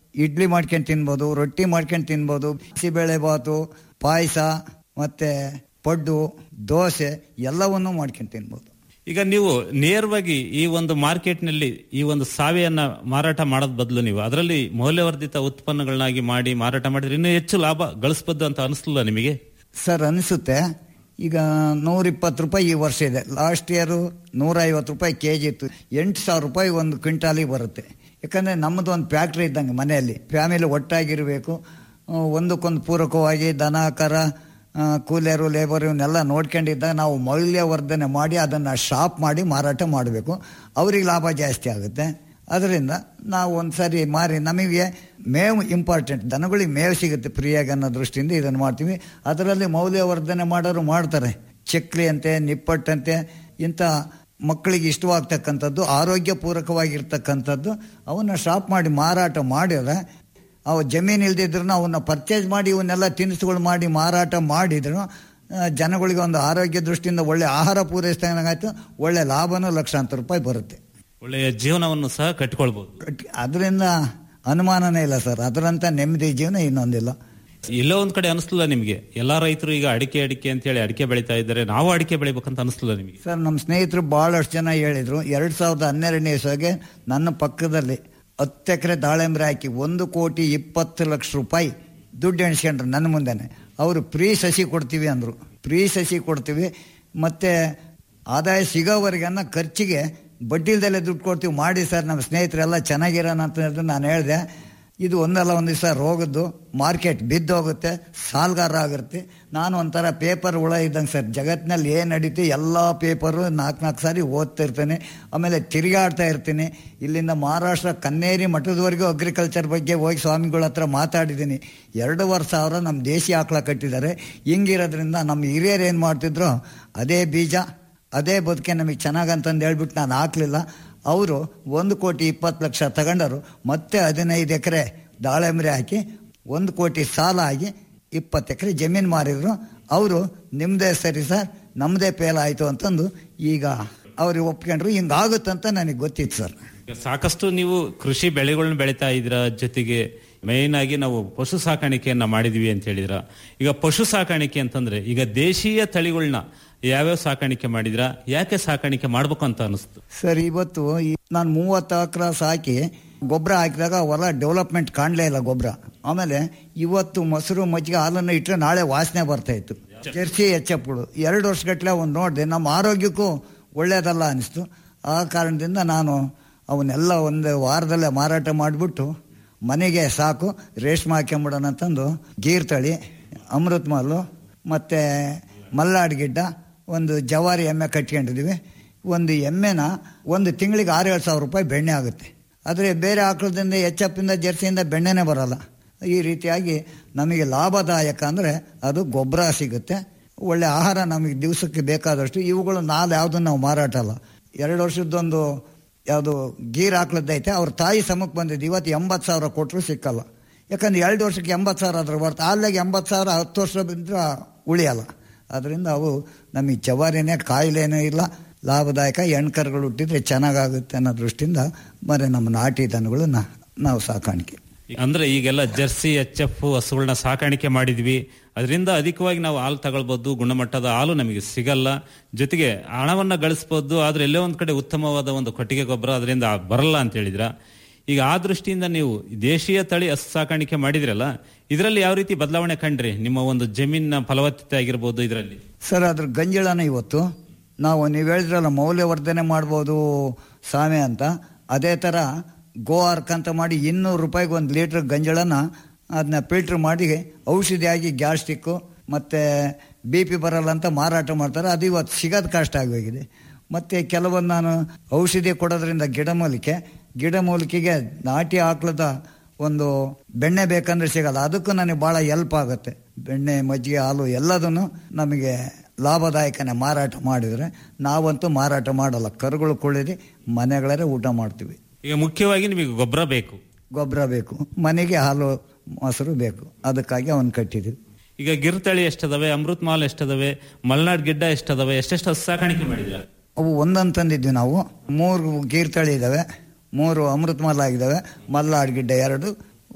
ಇಡ್ಲಿ ಮಾಡ್ಕೊಂಡು ತಿನ್ಬೋದು ರೊಟ್ಟಿ ಮಾಡ್ಕೊಂಡು ತಿನ್ಬೋದು ಬಿಸಿಬೇಳೆ ಬಾತು ಪಾಯಸ ಮತ್ತೆ ಪಡ್ಡು ದೋಸೆ ಎಲ್ಲವನ್ನೂ ಮಾಡ್ಕೊಂಡು ತಿನ್ಬೋದು ಈಗ ನೀವು ನೇರವಾಗಿ ಈ ಒಂದು ಮಾರ್ಕೆಟ್ನಲ್ಲಿ ಈ ಒಂದು ಸಾವೆಯನ್ನ ಮಾರಾಟ ಮಾಡೋದ್ ಬದಲು ನೀವು ಅದರಲ್ಲಿ ಮೌಲ್ಯವರ್ಧಿತ ಉತ್ಪನ್ನಗಳನ್ನಾಗಿ ಮಾಡಿ ಮಾರಾಟ ಮಾಡಿದ್ರೆ ಇನ್ನೂ ಹೆಚ್ಚು ಲಾಭ ಗಳಿಸಬಹುದು ಅಂತ ಅನಿಸ್ಲಿಲ್ಲ ನಿಮಗೆ ಸರ್ ಅನಿಸುತ್ತೆ ಈಗ ನೂರ ಇಪ್ಪತ್ತು ರೂಪಾಯಿ ಈ ವರ್ಷ ಇದೆ ಲಾಸ್ಟ್ ಇಯರು ನೂರ ಐವತ್ತು ರೂಪಾಯಿ ಕೆ ಜಿ ಇತ್ತು ಎಂಟು ಸಾವಿರ ರೂಪಾಯಿ ಒಂದು ಕ್ವಿಂಟಾಲಿಗೆ ಬರುತ್ತೆ ಯಾಕಂದರೆ ನಮ್ಮದು ಒಂದು ಫ್ಯಾಕ್ಟ್ರಿ ಇದ್ದಂಗೆ ಮನೆಯಲ್ಲಿ ಫ್ಯಾಮಿಲಿ ಒಟ್ಟಾಗಿರಬೇಕು ಆ, ಒಂದಕ್ಕೊಂದು ಪೂರಕವಾಗಿ ದನ ಕರ ಆ, ಕೂಲಿಯರು ಲೇಬರ್ ಇವನ್ನೆಲ್ಲ ನೋಡ್ಕೊಂಡಿದ್ದಾಗ ನಾವು ಮೌಲ್ಯವರ್ಧನೆ ಮಾಡಿ ಅದನ್ನು ಶಾಪ್ ಮಾಡಿ ಮಾರಾಟ ಮಾಡಬೇಕು ಅವ್ರಿಗೆ ಲಾಭ ಜಾಸ್ತಿ ಆಗುತ್ತೆ ಅದರಿಂದ ನಾವು ಒಂದು ಸರಿ ಮಾರಿ ನಮಗೆ ಮೇವು ಇಂಪಾರ್ಟೆಂಟ್ ದನಗಳಿಗೆ ಮೇವು ಸಿಗುತ್ತೆ ಫ್ರೀಯಾಗಿ ಅನ್ನೋ ದೃಷ್ಟಿಯಿಂದ ಇದನ್ನು ಮಾಡ್ತೀವಿ ಅದರಲ್ಲಿ ಮೌಲ್ಯವರ್ಧನೆ ಮಾಡೋರು ಮಾಡ್ತಾರೆ ಚಕ್ಲಿ ಅಂತೆ ನಿಪ್ಪಟ್ಟಂತೆ ಇಂಥ ಮಕ್ಕಳಿಗೆ ಇಷ್ಟವಾಗ್ತಕ್ಕಂಥದ್ದು ಆರೋಗ್ಯ ಪೂರಕವಾಗಿರ್ತಕ್ಕಂಥದ್ದು ಅವನ್ನ ಶಾಪ್ ಮಾಡಿ ಮಾರಾಟ ಮಾಡಿದ್ರೆ ಅವು ಜಮೀನು ಇಲ್ದಿದ್ರು ಅವನ್ನ ಪರ್ಚೇಸ್ ಮಾಡಿ ಇವನ್ನೆಲ್ಲ ತಿನಿಸುಗಳು ಮಾಡಿ ಮಾರಾಟ ಮಾಡಿದ್ರು ಆ, ಜನಗಳಿಗೆ ಒಂದು ಆರೋಗ್ಯ ದೃಷ್ಟಿಯಿಂದ ಒಳ್ಳೆ ಆಹಾರ ಪೂರೈಸಿದಂಗಾಯ್ತು ಒಳ್ಳೆ ಲಾಭನೂ ಲಕ್ಷಾಂತರ ರೂಪಾಯಿ ಬರುತ್ತೆ ಒಳ್ಳೆಯ ಜೀವನವನ್ನು ಸಹ ಕಟ್ಕೊಳ್ಬಹುದು ಅದರಿಂದ ಅನುಮಾನನೇ ಇಲ್ಲ ಸರ್ ಅದರಂತ ನೆಮ್ಮದಿ ಜೀವನ ಇನ್ನೊಂದಿಲ್ಲ ಎಲ್ಲೋ ಒಂದ್ ಕಡೆ ಅನಿಸ್ಲಿಲ್ಲ ನಿಮ್ಗೆ ಎಲ್ಲಾ ರೈತರು ಈಗ ಅಡಿಕೆ ಅಡಿಕೆ ಅಂತ ಹೇಳಿ ಅಡಿಕೆ ಬೆಳೀತಾ ಇದ್ದಾರೆ ನಾವು ಅಡಿಕೆ ಬೆಳಿಬೇಕಂತ ಅನಿಸ್ಲಿಲ್ಲ ನಿಮಗೆ ಸರ್ ನಮ್ಮ ಸ್ನೇಹಿತರು ಭಾಳಷ್ಟು ಜನ ಹೇಳಿದರು ಎರಡು ಸಾವಿರದ ಹನ್ನೆರಡನೇ ಇಸ್ವಿಗೆ ನನ್ನ ಪಕ್ಕದಲ್ಲಿ ಹತ್ತು ಎಕರೆ ದಾಳಿಂಬ್ರೆ ಹಾಕಿ ಒಂದು ಕೋಟಿ ಇಪ್ಪತ್ತು ಲಕ್ಷ ರೂಪಾಯಿ ದುಡ್ಡು ಎಣಿಸ್ಕೊಂಡ್ರು ನನ್ನ ಮುಂದೆನೆ ಅವರು ಫ್ರೀ ಸಸಿ ಕೊಡ್ತೀವಿ ಅಂದರು ಫ್ರೀ ಸಸಿ ಕೊಡ್ತೀವಿ ಮತ್ತು ಆದಾಯ ಸಿಗೋವರೆಗನ್ನ ಖರ್ಚಿಗೆ ಬಡ್ಡಿಲ್ದಲ್ಲೇ ದುಡ್ಡು ಕೊಡ್ತೀವಿ ಮಾಡಿ ಸರ್ ನಮ್ಮ ಸ್ನೇಹಿತರೆಲ್ಲ ಚೆನ್ನಾಗಿರೋಣ ಅಂತ ಹೇಳಿದ್ರು ನಾನು ಹೇಳಿದೆ ಇದು ಒಂದಲ್ಲ ಒಂದು ದಿವಸ ರೋಗದ್ದು ಮಾರ್ಕೆಟ್ ಬಿದ್ದೋಗುತ್ತೆ ಸಾಲ್ಗಾರ ಆಗುತ್ತೆ ನಾನು ಒಂಥರ ಪೇಪರ್ ಹುಳ ಇದ್ದಂಗೆ ಸರ್ ಜಗತ್ತಿನಲ್ಲಿ ಏನು ನಡೀತಿ ಎಲ್ಲ ಪೇಪರು ನಾಲ್ಕು ನಾಲ್ಕು ಸಾರಿ ಓದ್ತಾ ಇರ್ತೀನಿ ಆಮೇಲೆ ತಿರುಗಾಡ್ತಾ ಇರ್ತೀನಿ ಇಲ್ಲಿಂದ ಮಹಾರಾಷ್ಟ್ರ ಕನ್ನೇರಿ ಮಠದವರೆಗೂ ಅಗ್ರಿಕಲ್ಚರ್ ಬಗ್ಗೆ ಹೋಗಿ ಸ್ವಾಮಿಗಳ ಹತ್ರ ಮಾತಾಡಿದ್ದೀನಿ ಎರಡೂವರೆ ಸಾವಿರ ನಮ್ಮ ದೇಶಿ ಆಕಳ ಕಟ್ಟಿದ್ದಾರೆ ಹಿಂಗಿರೋದ್ರಿಂದ ನಮ್ಮ ಹಿರಿಯರು ಏನು ಮಾಡ್ತಿದ್ರು ಅದೇ ಬೀಜ ಅದೇ ಬದುಕೆ ನಮಗೆ ಚೆನ್ನಾಗಂತಂದು ಹೇಳ್ಬಿಟ್ಟು ನಾನು ಹಾಕ್ಲಿಲ್ಲ ಅವರು ಒಂದು ಕೋಟಿ ಇಪ್ಪತ್ತು ಲಕ್ಷ ತಗೊಂಡರು ಮತ್ತೆ ಹದಿನೈದು ಎಕರೆ ದಾಳಿಂಬ್ರೆ ಹಾಕಿ ಒಂದು ಕೋಟಿ ಸಾಲ ಆಗಿ ಇಪ್ಪತ್ತು ಎಕರೆ ಜಮೀನು ಮಾರಿದ್ರು ಅವರು ನಿಮ್ಮದೇ ಸರಿ ಸರ್ ನಮ್ಮದೇ ಫೇಲ್ ಆಯಿತು ಅಂತಂದು ಈಗ ಅವ್ರಿಗೆ ಒಪ್ಕೊಂಡ್ರು ಹಿಂಗಾಗುತ್ತಂತ ನನಗೆ ಗೊತ್ತಿತ್ತು ಸರ್ ಈಗ ಸಾಕಷ್ಟು ನೀವು ಕೃಷಿ ಬೆಳೆಗಳನ್ನ ಬೆಳೀತಾ ಇದ್ರ ಜೊತೆಗೆ ಮೇನ್ ಆಗಿ ನಾವು ಪಶು ಸಾಕಾಣಿಕೆಯನ್ನ ಮಾಡಿದ್ವಿ ಅಂತ ಹೇಳಿದ್ರ ಈಗ ಪಶು ಸಾಕಾಣಿಕೆ ಅಂತಂದ್ರೆ ಈಗ ದೇಶೀಯ ತಳಿಗಳನ್ನ ಯಾವ್ಯಾವ ಸಾಕಾಣಿಕೆ ಮಾಡಿದ್ರ ಯಾಕೆ ಸಾಕಾಣಿಕೆ ಮಾಡ್ಬೇಕು ಅಂತ ಅನಿಸ್ತು ಸರ್ ಇವತ್ತು ಈ- ನಾನು ಮೂವತ್ತು ಎಕರೆ ಸಾಕಿ ಗೊಬ್ಬರ ಹಾಕಿದಾಗ ಹೊಲ ಡೆವಲಪ್ಮೆಂಟ್ ಕಾಣಲೇ ಇಲ್ಲ ಗೊಬ್ಬರ ಆಮೇಲೆ ಇವತ್ತು ಮೊಸರು ಮಜ್ಜಿಗೆ ಹಾಲನ್ನು ಇಟ್ಟರೆ ನಾಳೆ ವಾಸನೆ ಬರ್ತಾ ಇತ್ತು ಜರ್ಸಿ ಎಚ್ಚಪ್ಪಗಳು ಎರಡು ವರ್ಷಗಟ್ಟಲೆ ಅವ್ನು ನೋಡಿದೆ ನಮ್ಮ ಆರೋಗ್ಯಕ್ಕೂ ಒಳ್ಳೆಯದಲ್ಲ ಅನಿಸ್ತು ಆ ಕಾರಣದಿಂದ ನಾನು ಅವನ್ನೆಲ್ಲ ಒಂದು ವಾರದಲ್ಲೇ ಮಾರಾಟ ಮಾಡಿಬಿಟ್ಟು ಮನೆಗೆ ಸಾಕು ರೇಷ್ಮೆ ಹಾಕ್ಕೊಂಬಿಡೋಣ ಅಂತಂದು ಗೀರ್ ತಳಿ ಅಮೃತ್ ಮಾಲು ಮತ್ತು ಮಲ್ನಾಡ್ ಗಿಡ್ಡ ಒಂದು ಜವಾರಿ ಎಮ್ಮೆ ಕಟ್ಕೊಂಡಿದ್ದೀವಿ ಒಂದು ಎಮ್ಮೆನ ಒಂದು ತಿಂಗಳಿಗೆ ಆರು ಏಳು ಸಾವಿರ ರೂಪಾಯಿ ಬೆಣ್ಣೆ ಆಗುತ್ತೆ ಆದರೆ ಬೇರೆ ಆಕಳದಿಂದ ಎಚ್ಚಪ್ಪಿಂದ ಜರ್ಸಿಯಿಂದ ಬೆಣ್ಣೆನೇ ಬರಲ್ಲ ಈ ರೀತಿಯಾಗಿ ನಮಗೆ ಲಾಭದಾಯಕ ಅಂದರೆ ಅದು ಗೊಬ್ಬರ ಸಿಗುತ್ತೆ ಒಳ್ಳೆ ಆಹಾರ ನಮಗೆ ದಿವಸಕ್ಕೆ ಬೇಕಾದಷ್ಟು ಇವುಗಳು ನಾಲ್ ಯಾವುದನ್ನು ನಾವು ಮಾರಾಟ ಅಲ್ಲ ಎರಡು ವರ್ಷದ್ದೊಂದು ಯಾವುದು ಗೀರ್ ಹಾಕ್ಲದ್ದೈತೆ ಅವ್ರ ತಾಯಿ ಸಮಕ್ಕೆ ಬಂದಿದ್ದು ಇವತ್ತು ಎಂಬತ್ತು ಸಾವಿರ ಕೊಟ್ಟರು ಸಿಕ್ಕಲ್ಲ ಯಾಕಂದ್ರೆ ಎರಡು ವರ್ಷಕ್ಕೆ ಎಂಬತ್ತು ಸಾವಿರ ಅದ್ರ ಬರ್ತಾ ಅಲ್ಲಿಗೆ ಎಂಬತ್ತು ಸಾವಿರ ಹತ್ತು ವರ್ಷ ಬಿದ್ದರೆ ಉಳಿಯಲ್ಲ ಅದರಿಂದ ಅವು ನಮಗೆ ಜವಾರಿನೇ ಕಾಯಿಲೆನೂ ಇಲ್ಲ ಲಾಭದಾಯಕ ಹೆಣ್ಕರುಗಳು ಹುಟ್ಟಿದ್ರೆ ಚೆನ್ನಾಗಾಗುತ್ತೆ ಅನ್ನೋ ದೃಷ್ಟಿಯಿಂದ ಮರೆ ನಮ್ಮ ನಾಟಿ ದನಗಳನ್ನ ನಾವು ಸಾಕಾಣಿಕೆ ಅಂದ್ರೆ ಈಗೆಲ್ಲ ಜರ್ಸಿ ಎಚ್ ಎಫ್ ಹಸುಗಳನ್ನ ಸಾಕಾಣಿಕೆ ಮಾಡಿದ್ವಿ ಅದರಿಂದ ಅಧಿಕವಾಗಿ ನಾವು ಹಾಲು ತಗೊಳ್ಬಹುದು ಗುಣಮಟ್ಟದ ಹಾಲು ನಮಗೆ ಸಿಗಲ್ಲ ಜೊತೆಗೆ ಹಣವನ್ನ ಗಳಿಸಬಹುದು ಆದ್ರೆ ಎಲ್ಲೋ ಒಂದ್ ಕಡೆ ಉತ್ತಮವಾದ ಒಂದು ಕೊಟ್ಟಿಗೆ ಗೊಬ್ಬರ ಅದರಿಂದ ಬರಲ್ಲ ಅಂತ ಹೇಳಿದ್ರ ಈಗ ಆ ದೃಷ್ಟಿಯಿಂದ ನೀವು ದೇಶೀಯ ತಳಿ ಹಸು ಸಾಕಾಣಿಕೆ ಮಾಡಿದ್ರಲ್ಲ ಇದರಲ್ಲಿ ಯಾವ ರೀತಿ ಬದಲಾವಣೆ ಕಂಡ್ರಿ ನಿಮ್ಮ ಒಂದು ಜಮೀನಿನ ಫಲವತ್ತತೆ ಆಗಿರ್ಬೋದು ಇದರಲ್ಲಿ ಸರ್ ಅದ್ರ ಗಂಜಳನ ಇವತ್ತು ನಾವು ನೀವು ಹೇಳಿದ್ರಲ್ಲ ಮೌಲ್ಯವರ್ಧನೆ ಮಾಡ್ಬೋದು ಸಾಮೆ ಅಂತ ಅದೇ ಥರ ಗೋ ಅರ್ಕ್ ಅಂತ ಮಾಡಿ ಇನ್ನೂರು ರೂಪಾಯಿಗೆ ಒಂದು ಲೀಟ್ರ್ ಗಂಜಳನ ಅದನ್ನ ಫಿಲ್ಟ್ರ್ ಮಾಡಿ ಔಷಧಿಯಾಗಿ ಗ್ಯಾಸ್ಟಿಕ್ಕು ಮತ್ತು ಬಿ ಪಿ ಬರಲ್ಲ ಅಂತ ಮಾರಾಟ ಮಾಡ್ತಾರೆ ಅದು ಇವತ್ತು ಸಿಗೋದು ಕಷ್ಟ ಆಗೋಗಿದೆ ಮತ್ತು ಕೆಲವೊಂದು ನಾನು ಔಷಧಿ ಕೊಡೋದ್ರಿಂದ ಗಿಡಮೂಲಿಕೆ ಗಿಡಮೂಲಿಕೆಗೆ ನಾಟಿ ಆಕಳದ ಒಂದು ಬೆಣ್ಣೆ ಬೇಕಂದ್ರೆ ಸಿಗಲ್ಲ ಅದಕ್ಕೂ ನನಗೆ ಭಾಳ ಹೆಲ್ಪ್ ಆಗುತ್ತೆ ಬೆಣ್ಣೆ ಮಜ್ಜಿಗೆ ಹಾಲು ಎಲ್ಲದನ್ನು ನಮಗೆ ಲಾಭದಾಯಕನೇ ಮಾರಾಟ ಮಾಡಿದರೆ ನಾವಂತೂ ಮಾರಾಟ ಮಾಡಲ್ಲ ಕರುಗಳು ಕುಳಿದು ಮನೆಗಳೇ ಊಟ ಮಾಡ್ತೀವಿ ಈಗ ಮುಖ್ಯವಾಗಿ ನಿಮಗೆ ಗೊಬ್ಬರ ಬೇಕು ಗೊಬ್ಬರ ಬೇಕು ಮನೆಗೆ ಹಾಲು ಮೊಸರು ಬೇಕು ಅದಕ್ಕಾಗಿ ಅವನು ಕಟ್ಟಿದ್ದೀವಿ ಈಗ ಗಿರ್ತಳಿ ಎಷ್ಟದವೆ ಅಮೃತ್ ಮಾಲ್ ಎಷ್ಟದವೆ ಮಲ್ನಾಡ್ ಗಿಡ್ಡ ಎಷ್ಟದವೆ ಎಷ್ಟೆಷ್ಟು ಹಸು ಸಾಕಾಣಿಕೆ ಮಾಡಿದ್ರ ಅವು ಒಂದೊಂದು ತಂದಿದ್ವಿ ನಾವು ಮೂರು ಗೀರ್ತಳಿ ಇದ್ದಾವೆ ಮೂರು ಅಮೃತ ಮಲ್ಲ ಆಗಿದ್ದಾವೆ ಮಲ್ಲಾಡ್ ಗಿಡ್ಡ ಎರಡು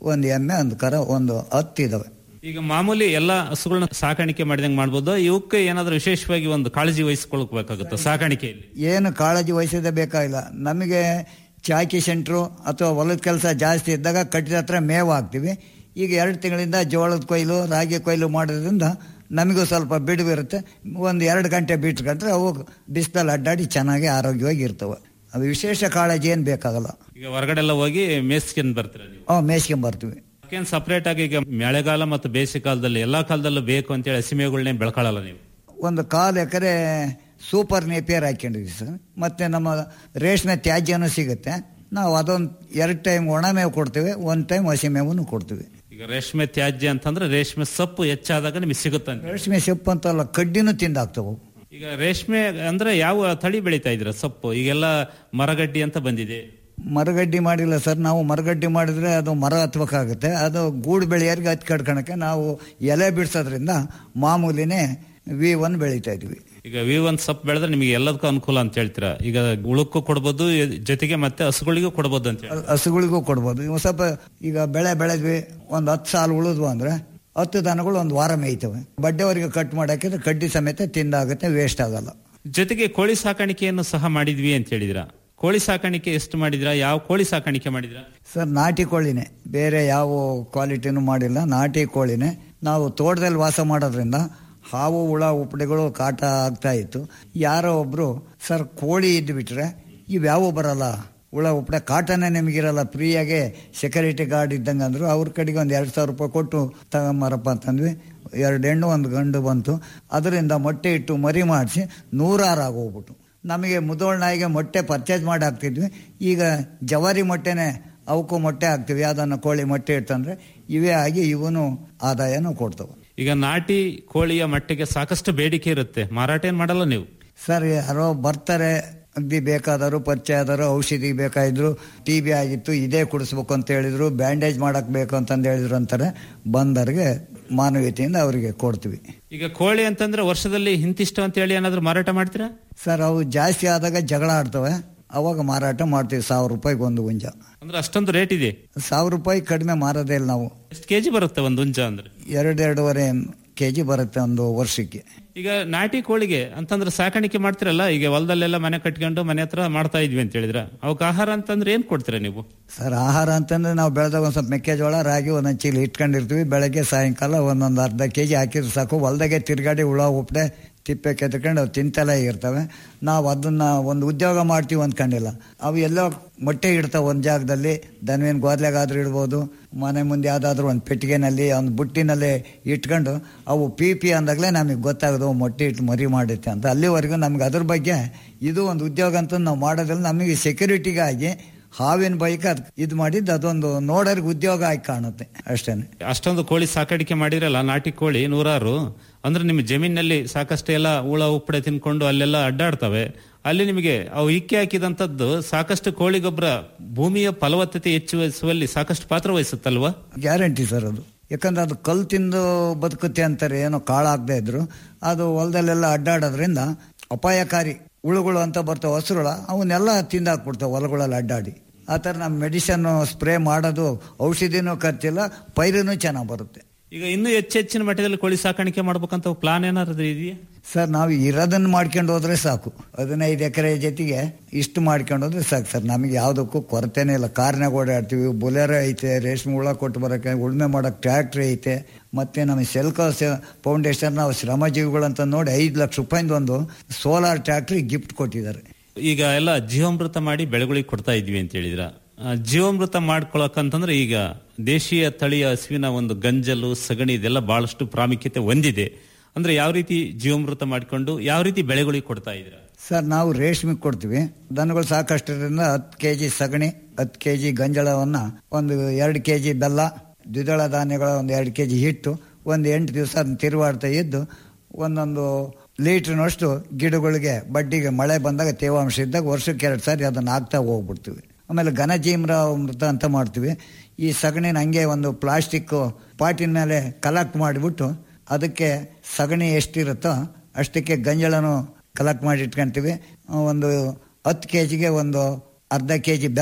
ಒಂದು ಎಮ್ಮೆ ಒಂದು ಕರ ಒಂದು ಹತ್ತು ಇದಾವೆ ಈಗ ಮಾಮೂಲಿ ಎಲ್ಲಾ ಹಸುಗಳನ್ನ ಸಾಕಾಣಿಕೆ ಮಾಡಿದಂಗೆ ಮಾಡ್ಬೋದು ಇವಕ್ಕೆ ಏನಾದ್ರೂ ವಿಶೇಷವಾಗಿ ಒಂದು ಕಾಳಜಿ ವಹಿಸ್ಕೊಳ್ಬೇಕಾಗುತ್ತೆ ಸಾಕಾಣಿಕೆಯಲ್ಲಿ ಏನು ಕಾಳಜಿ ವಹಿಸೋದೇ ಬೇಕಾಗಿಲ್ಲ ನಮಗೆ ಚಾಕಿ ಸೆಂಟ್ರು ಅಥವಾ ಹೊಲದ ಕೆಲಸ ಜಾಸ್ತಿ ಇದ್ದಾಗ ಕಟ್ಟಿದ ಹತ್ರ ಮೇವು ಹಾಕ್ತೀವಿ ಈಗ ಎರಡು ತಿಂಗಳಿಂದ ಜೋಳದ ಕೊಯ್ಲು ರಾಗಿ ಕೊಯ್ಲು ಮಾಡೋದ್ರಿಂದ ನಮಗೂ ಸ್ವಲ್ಪ ಬಿಡುವಿರುತ್ತೆ ಒಂದು ಎರಡು ಗಂಟೆ ಬಿಟ್ಕೊಂಡ್ರೆ ಅವು ಬಿಸಿಲಲ್ಲಿ ಅಡ್ಡಾಡಿ ಚೆನ್ನಾಗಿ ಆರೋಗ್ಯವಾಗಿ ಇರ್ತವೆ ಅದು ವಿಶೇಷ ಕಾಳಜಿ ಏನು ಬೇಕಾಗಲ್ಲ ಈಗ ಹೊರಗಡೆ ಎಲ್ಲ ಹೋಗಿ ಮೇಸ್ಕೊಂಡ್ ಬರ್ತೀರಾ ನೀವು ಅವು ಮೇಯ್ಸ್ಕೊಂಬರ್ತೀವಿ ಏನ್ ಸಪರೇಟ್ ಆಗಿ ಈಗ ಮಳೆಗಾಲ ಮತ್ತು ಬೇಸಿಗೆ ಕಾಲದಲ್ಲಿ ಎಲ್ಲಾ ಕಾಲದಲ್ಲೂ ಬೇಕು ಅಂತೇಳಿ ಹಸಿಮೇಗಳನ್ನೇ ಬೆಳ್ಕೊಳ್ಳಲ್ಲ ನೀವು ಒಂದು ಕಾಲು ಎಕರೆ ಸೂಪರ್ ನೇಪಿಯರ್ ಹಾಕೊಂಡಿದ್ವಿ ಸರ್ ಮತ್ತು ನಮ್ಮ ರೇಷ್ಮೆ ತ್ಯಾಜ್ಯನೂ ಸಿಗುತ್ತೆ ನಾವು ಅದೊಂದು ಎರಡು ಟೈಮ್ ಒಣ ಮೇವು ಕೊಡ್ತೀವಿ ಒಂದು ಟೈಮ್ ಹಸಿ ಮೇವನ್ನು ಕೊಡ್ತೀವಿ ಈಗ ರೇಷ್ಮೆ ತ್ಯಾಜ್ಯ ಅಂತಂದ್ರೆ ರೇಷ್ಮೆ ಸೊಪ್ಪು ಹೆಚ್ಚಾದಾಗ ನಿಮಗೆ ಸಿಗುತ್ತಂತೆ ರೇಷ್ಮೆ ಸೊಪ್ಪು ಅಂತಲ್ಲ ಕಡ್ಡಿನೂ ತಿಂದಾಕ್ತವೆ ಈಗ ರೇಷ್ಮೆ ಅಂದ್ರೆ ಯಾವ ತಳಿ ಬೆಳೀತಾ ಇದ್ರ ಸೊಪ್ಪು ಈಗೆಲ್ಲ ಮರಗಡ್ಡಿ ಅಂತ ಬಂದಿದೆ ಮರಗಡ್ಡಿ ಮಾಡಿಲ್ಲ ಸರ್ ನಾವು ಮರಗಡ್ಡಿ ಮಾಡಿದ್ರೆ ಅದು ಮರ ಹತ್ಬೇಕಾಗುತ್ತೆ ಅದು ಗೂಡು ಬೆಳೆಯೋರಿಗೆ ಹತ್ತಿ ಕಡ್ಕೊಳಕ್ಕೆ ನಾವು ಎಲೆ ಬಿಡಿಸೋದ್ರಿಂದ ಮಾಮೂಲಿನೇ ವಿ ಒನ್ ಬೆಳೀತಾ ಇದ್ವಿ ಈಗ ವಿ ಒನ್ ಸೊಪ್ಪು ಬೆಳೆದ್ರೆ ನಿಮಗೆ ಎಲ್ಲದಕ್ಕೂ ಅನುಕೂಲ ಅಂತ ಹೇಳ್ತೀರಾ ಈಗ ಉಳುಕ್ಕೂ ಕೊಡ್ಬೋದು ಜೊತೆಗೆ ಮತ್ತೆ ಹಸುಗಳಿಗೂ ಕೊಡ್ಬೋದು ಅಂತ ಹೇಳಿ ಹಸುಗಳಿಗೂ ಕೊಡ್ಬೋದು ಇವು ಸ್ವಲ್ಪ ಈಗ ಬೆಳೆ ಬೆಳೆದ್ವಿ ಒಂದು ಹತ್ತು ಸಾಲು ಉಳಿದ್ವು ಅಂದ್ರೆ ಹತ್ತು ದನಗಳು ಒಂದು ವಾರ ಮೇಯ್ತವೆ ಬಡ್ಡೆವರೆಗೆ ಕಟ್ ಮಾಡಾಕಿದ್ರೆ ಕಡ್ಡಿ ಸಮೇತ ತಿಂದಾಗುತ್ತೆ ವೇಸ್ಟ್ ಆಗಲ್ಲ ಜೊತೆಗೆ ಕೋಳಿ ಸಾಕಾಣಿಕೆಯನ್ನು ಸಹ ಮಾಡಿದ್ವಿ ಅಂತ ಹೇಳಿದ್ರ ಕೋಳಿ ಸಾಕಾಣಿಕೆ ಎಷ್ಟು ಮಾಡಿದ್ರಾ ಯಾವ ಕೋಳಿ ಸಾಕಾಣಿಕೆ ಮಾಡಿದ್ರಾ ಸರ್ ನಾಟಿ ಕೋಳಿನೇ ಬೇರೆ ಯಾವ ಕ್ವಾಲಿಟಿನೂ ಮಾಡಿಲ್ಲ ನಾಟಿ ಕೋಳಿನೇ ನಾವು ತೋಟದಲ್ಲಿ ವಾಸ ಮಾಡೋದ್ರಿಂದ ಹಾವು ಹುಳ ಉಪ್ಪಡೆಗಳು ಕಾಟ ಆಗ್ತಾ ಇತ್ತು ಯಾರೋ ಒಬ್ರು ಸರ್ ಕೋಳಿ ಇದ್ದು ಬಿಟ್ರೆ ಇವ್ಯಾವು ಬರಲ್ಲ ಹುಳ ಉಪ್ಪಡೆ ಕಾಟನೇ ನಿಮಗಿರಲ್ಲ ಫ್ರೀಯಾಗೆ ಸೆಕ್ಯೂರಿಟಿ ಗಾರ್ಡ್ ಇದ್ದಂಗೆ ಅಂದರು ಅವ್ರ ಕಡೆಗೆ ಒಂದು ಎರಡು ಸಾವಿರ ರೂಪಾಯಿ ಕೊಟ್ಟು ತಗೊಂಬರಪ್ಪ ಅಂತಂದ್ವಿ ಎರಡು ಹೆಣ್ಣು ಒಂದು ಗಂಡು ಬಂತು ಅದರಿಂದ ಮೊಟ್ಟೆ ಇಟ್ಟು ಮರಿ ಮಾಡಿಸಿ ನೂರಾರು ಆಗೋಗ್ಬಿಟ್ಟು ನಮಗೆ ಮುದೋಳ್ ನಾಯಿಗೆ ಮೊಟ್ಟೆ ಪರ್ಚೇಸ್ ಮಾಡಿ ಹಾಕ್ತಿದ್ವಿ ಈಗ ಜವಾರಿ ಮೊಟ್ಟೆನೇ ಅವಕ್ಕೂ ಮೊಟ್ಟೆ ಹಾಕ್ತೀವಿ ಅದನ್ನು ಕೋಳಿ ಮೊಟ್ಟೆ ಇಟ್ಟಂದ್ರೆ ಇವೇ ಆಗಿ ಇವನು ಆದಾಯನೂ ಕೊಡ್ತವೆ ಈಗ ನಾಟಿ ಕೋಳಿಯ ಮಟ್ಟಿಗೆ ಸಾಕಷ್ಟು ಬೇಡಿಕೆ ಇರುತ್ತೆ ಮಾರಾಟ ಏನ್ ಮಾಡಲ್ಲ ನೀವು ಸರ್ ಯಾರೋ ಬರ್ತಾರೆ ಅಗ್ದಿ ಬೇಕಾದರು ಪರಿಚಯ ಆದರು ಔಷಧಿ ಬೇಕಾಗಿದ್ರು ಟಿ ಬಿ ಆಗಿತ್ತು ಇದೇ ಕುಡಿಸ್ಬೇಕು ಅಂತ ಹೇಳಿದ್ರು ಬ್ಯಾಂಡೇಜ್ ಮಾಡಕ್ ಬೇಕು ಅಂತಂದು ಹೇಳಿದ್ರು ಅಂತಾರೆ ಬಂದವ್ರಿಗೆ ಮಾನವೀಯತೆಯಿಂದ ಅವರಿಗೆ ಕೊಡ್ತೀವಿ ಈಗ ಕೋಳಿ ಅಂತಂದ್ರೆ ವರ್ಷದಲ್ಲಿ ಇಂತಿಷ್ಟು ಅಂತ ಹೇಳಿ ಏನಾದ್ರು ಮಾರಾಟ ಮಾಡ್ತೀರಾ ಸರ್ ಅವು ಜಾಸ್ತಿ ಆದಾಗ ಜಗಳ ಆಡ್ತವೆ ಅವಾಗ ಮಾರಾಟ ಮಾಡ್ತೀವಿ ಸಾವಿರ ರೂಪಾಯಿಗೆ ಒಂದು ಹುಂಜ ಅಂದ್ರೆ ಅಷ್ಟೊಂದು ರೇಟ್ ಇದೆ ಸಾವಿರ ರೂಪಾಯಿ ಕಡಿಮೆ ಮಾರೋದೇ ಇಲ್ಲ ನಾವು ಎಷ್ಟು ಕೆಜಿ ಬರುತ್ತೆ ಒಂದು ಹುಂಜ ಅಂದ್ರೆ ಎರಡು ಎರಡೂವರೆ ಕೆ ಜಿ ಬರುತ್ತೆ ಒಂದು ವರ್ಷಕ್ಕೆ ಈಗ ನಾಟಿ ಕೋಳಿಗೆ ಅಂತಂದ್ರೆ ಸಾಕಾಣಿಕೆ ಮಾಡ್ತಿರಲ್ಲ ಈಗ ಹೊಲದಲ್ಲೆಲ್ಲ ಮನೆ ಕಟ್ಕೊಂಡು ಮನೆ ಹತ್ರ ಮಾಡ್ತಾ ಇದ್ವಿ ಅಂತ ಹೇಳಿದ್ರ ಅವಕ್ಕೆ ಆಹಾರ ಅಂತಂದ್ರೆ ಏನ್ ಕೊಡ್ತೀರಾ ನೀವು ಸರ್ ಆಹಾರ ಅಂತಂದ್ರೆ ನಾವು ಬೆಳೆದಾಗ ಒಂದು ಸ್ವಲ್ಪ ಮೆಕ್ಕೆಜೋಳ ರಾಗಿ ಒಂದೊಂದು ಚೀಲ ಇಟ್ಕೊಂಡಿರ್ತೀವಿ ಬೆಳಗ್ಗೆ ಸಾಯಂಕಾಲ ಒಂದೊಂದು ಅರ್ಧ ಕೆ ಜಿ ಹಾಕಿದ್ರೆ ಸಾಕು ಹೊಲ್ದಾಗೆ ತಿರ್ಗಾಡಿ ಹುಳ ಉಪ್ಪಡೆ ತಿಪ್ಪೆ ಕೆತ್ಕೊಂಡು ಅವು ತಿಂತಲೇ ಇರ್ತವೆ ನಾವು ಅದನ್ನ ಒಂದು ಉದ್ಯೋಗ ಮಾಡ್ತೀವಿ ಅಂದ್ಕೊಂಡಿಲ್ಲ ಅವು ಎಲ್ಲೋ ಮೊಟ್ಟೆ ಇಡ್ತಾವೆ ಒಂದು ಜಾಗದಲ್ಲಿ ದನವಿನ ಗೋದ್ಲೆಗಾದ್ರೂ ಇಡ್ಬೋದು ಮನೆ ಮುಂದೆ ಯಾವುದಾದ್ರೂ ಒಂದು ಪೆಟ್ಟಿಗೆನಲ್ಲಿ ಒಂದು ಬುಟ್ಟಿನಲ್ಲಿ ಇಟ್ಕೊಂಡು ಅವು ಪಿ ಪಿ ಅಂದಾಗಲೇ ನಮಗೆ ಗೊತ್ತಾಗೋದು ಅವು ಮೊಟ್ಟೆ ಇಟ್ಟು ಮರಿ ಮಾಡುತ್ತೆ ಅಂತ ಅಲ್ಲಿವರೆಗೂ ನಮ್ಗೆ ಅದ್ರ ಬಗ್ಗೆ ಇದು ಒಂದು ಉದ್ಯೋಗ ಅಂತ ನಾವು ಮಾಡೋದ್ರಲ್ಲಿ ನಮಗೆ ಸೆಕ್ಯೂರಿಟಿಗಾಗಿ ಹಾವಿನ ಬೈಕ್ ಅದು ಇದು ಮಾಡಿದ್ದು ಅದೊಂದು ನೋಡೋರ್ಗೆ ಉದ್ಯೋಗ ಆಗಿ ಕಾಣುತ್ತೆ ಅಷ್ಟೇನೆ ಅಷ್ಟೊಂದು ಕೋಳಿ ಸಾಕಾಣಿಕೆ ಮಾಡಿರಲ್ಲ ನಾಟಿ ಕೋಳಿ ನೂರಾರು ಅಂದ್ರೆ ನಿಮ್ಮ ಜಮೀನಲ್ಲಿ ಸಾಕಷ್ಟು ಎಲ್ಲ ಹುಳ ಉಪ್ಪಡೆ ತಿನ್ಕೊಂಡು ಅಲ್ಲೆಲ್ಲ ಅಡ್ಡಾಡ್ತವೆ ಅಲ್ಲಿ ನಿಮಗೆ ಅವು ಇಕ್ಕೆ ಹಾಕಿದಂತದ್ದು ಸಾಕಷ್ಟು ಕೋಳಿ ಗೊಬ್ಬರ ಭೂಮಿಯ ಫಲವತ್ತತೆ ಹೆಚ್ಚಿಸುವಲ್ಲಿ ಸಾಕಷ್ಟು ಪಾತ್ರ ವಹಿಸುತ್ತಲ್ವಾ ಗ್ಯಾರಂಟಿ ಸರ್ ಅದು ಯಾಕಂದ್ರೆ ಅದು ಕಲ್ಲು ತಿಂದು ಬದುಕುತ್ತೆ ಅಂತಾರೆ ಏನೋ ಕಾಳಾಗದೆ ಇದ್ರು ಅದು ಹೊಲದಲ್ಲೆಲ್ಲ ಅಡ್ಡಾಡೋದ್ರಿಂದ ಅಪಾಯಕಾರಿ ಹುಳುಗಳು ಅಂತ ಬರ್ತಾವೆ ಹಸುರುಳ ಅವನ್ನೆಲ್ಲ ತಿಂದಾಕ್ಬಿಡ್ತಾವೆ ಹೊಲಗಳಲ್ಲಿ ಅಡ್ಡಾಡಿ ಆ ಥರ ನಮ್ಮ ಮೆಡಿಸನ್ ಸ್ಪ್ರೇ ಮಾಡೋದು ಔಷಧಿನೂ ಖರ್ಚಿಲ್ಲ ಪೈರುನೂ ಚೆನ್ನಾಗಿ ಬರುತ್ತೆ ಈಗ ಇನ್ನೂ ಹೆಚ್ಚೆಚ್ಚಿನ ಮಟ್ಟದಲ್ಲಿ ಕೋಳಿ ಸಾಕಾಣಿಕೆ ಮಾಡ್ಬೇಕಂತ ಪ್ಲಾನ್ ಏನಾದ್ರು ಇದೆಯಾ ಸರ್ ನಾವು ಇರೋದನ್ನ ಮಾಡ್ಕೊಂಡು ಹೋದ್ರೆ ಸಾಕು ಹದಿನೈದು ಎಕರೆ ಜೊತೆಗೆ ಇಷ್ಟು ಮಾಡ್ಕೊಂಡು ಹೋದ್ರೆ ಸಾಕು ಸರ್ ನಮಗೆ ಯಾವುದಕ್ಕೂ ಕೊರತೆನೇ ಇಲ್ಲ ಕಾರ್ನಾಗ ಓಡಾಡ್ತೀವಿ ಬುಲೆರೋ ಐತೆ ರೇಷ್ಮೆ ಹುಳ ಕೊಟ್ಟು ಬರೋಕ್ಕೆ ಉಳುಮೆ ಮಾಡೋಕೆ ಟ್ರ್ಯಾಕ್ಟ್ರಿ ಐತೆ ಮತ್ತೆ ನಮ್ಮ ಸೆಲ್ಕೋ ಫೌಂಡೇಶನ್ ನಾವು ಶ್ರಮಜೀವಿಗಳು ಅಂತ ನೋಡಿ ಐದು ಲಕ್ಷ ರೂಪಾಯಿಂದ ಒಂದು ಸೋಲಾರ್ ಟ್ರ್ಯಾಕ್ಟ್ರಿ ಗಿಫ್ಟ್ ಕೊಟ್ಟಿದ್ದಾರೆ ಈಗ ಎಲ್ಲ ಜೀವಾಮೃತ ಮಾಡಿ ಬೆಳೆಗಳಿಗೆ ಕೊಡ್ತಾ ಇದ್ವಿ ಅಂತ ಹೇಳಿದ್ರ ಆ, ಜೀವಾಮೃತ ಮಾಡ್ಕೊಳಕಂತಂದ್ರೆ ಈಗ ದೇಶೀಯ ತಳಿಯ ಹಸುವಿನ ಒಂದು ಗಂಜಲು ಸಗಣಿ ಇದೆಲ್ಲ ಬಹಳಷ್ಟು ಪ್ರಾಮುಖ್ಯತೆ ಹೊಂದಿದೆ ಅಂದ್ರೆ ಯಾವ ರೀತಿ ಜೀವಾಮೃತ ಮಾಡಿಕೊಂಡು ಯಾವ ರೀತಿ ಬೆಳೆಗಳಿಗೆ ಕೊಡ್ತಾ ಇದ್ರ ಸರ್ ನಾವು ರೇಷ್ಮೆ ಕೊಡ್ತೀವಿ ದನಗಳು ಸಾಕಷ್ಟರಿಂದ ಹತ್ತು ಕೆ ಜಿ ಸಗಣಿ ಹತ್ತು ಕೆ ಜಿ ಗಂಜಳವನ್ನ ಒಂದು ಎರಡು ಕೆ ಜಿ ಬೆಲ್ಲ ದ್ವಿದಳ ಧಾನ್ಯಗಳ ಒಂದು ಎರಡು ಕೆ ಜಿ ಹಿಟ್ಟು ಒಂದು ಎಂಟು ದಿವಸ ಅದನ್ನ ತಿರುವಾಡ್ತಾ ಇದ್ದು ಒಂದೊಂದು ಲೀಟ್ರ್ನಷ್ಟು ಗಿಡಗಳಿಗೆ ಬಡ್ಡಿಗೆ ಮಳೆ ಬಂದಾಗ ತೇವಾಂಶ ಇದ್ದಾಗ ವರ್ಷಕ್ಕೆ ಎರಡು ಸಾರಿ ಅದನ್ನು ಹಾಕ್ತಾ ಹೋಗ್ಬಿಡ್ತೀವಿ ಆಮೇಲೆ ಘನಜೀಮ್ರಾಮೃತ ಅಂತ ಮಾಡ್ತೀವಿ ಈ ಸಗಣಿನ ಹಂಗೆ ಒಂದು ಪ್ಲಾಸ್ಟಿಕ್ ಪಾಟಿನ ಮೇಲೆ ಕಲೆಕ್ಟ್ ಮಾಡಿಬಿಟ್ಟು ಅದಕ್ಕೆ ಸಗಣಿ ಎಷ್ಟಿರುತ್ತೋ ಅಷ್ಟಕ್ಕೆ ಗಂಜಳನು ಕಲೆಕ್ಟ್ ಮಾಡಿ ಇಟ್ಕೊಂತೀವಿ ಒಂದು ಹತ್ತು ಕೆ ಜಿಗೆ ಒಂದು ಅರ್ಧ ಕೆ ಜಿ ಬೆಲ್ಲ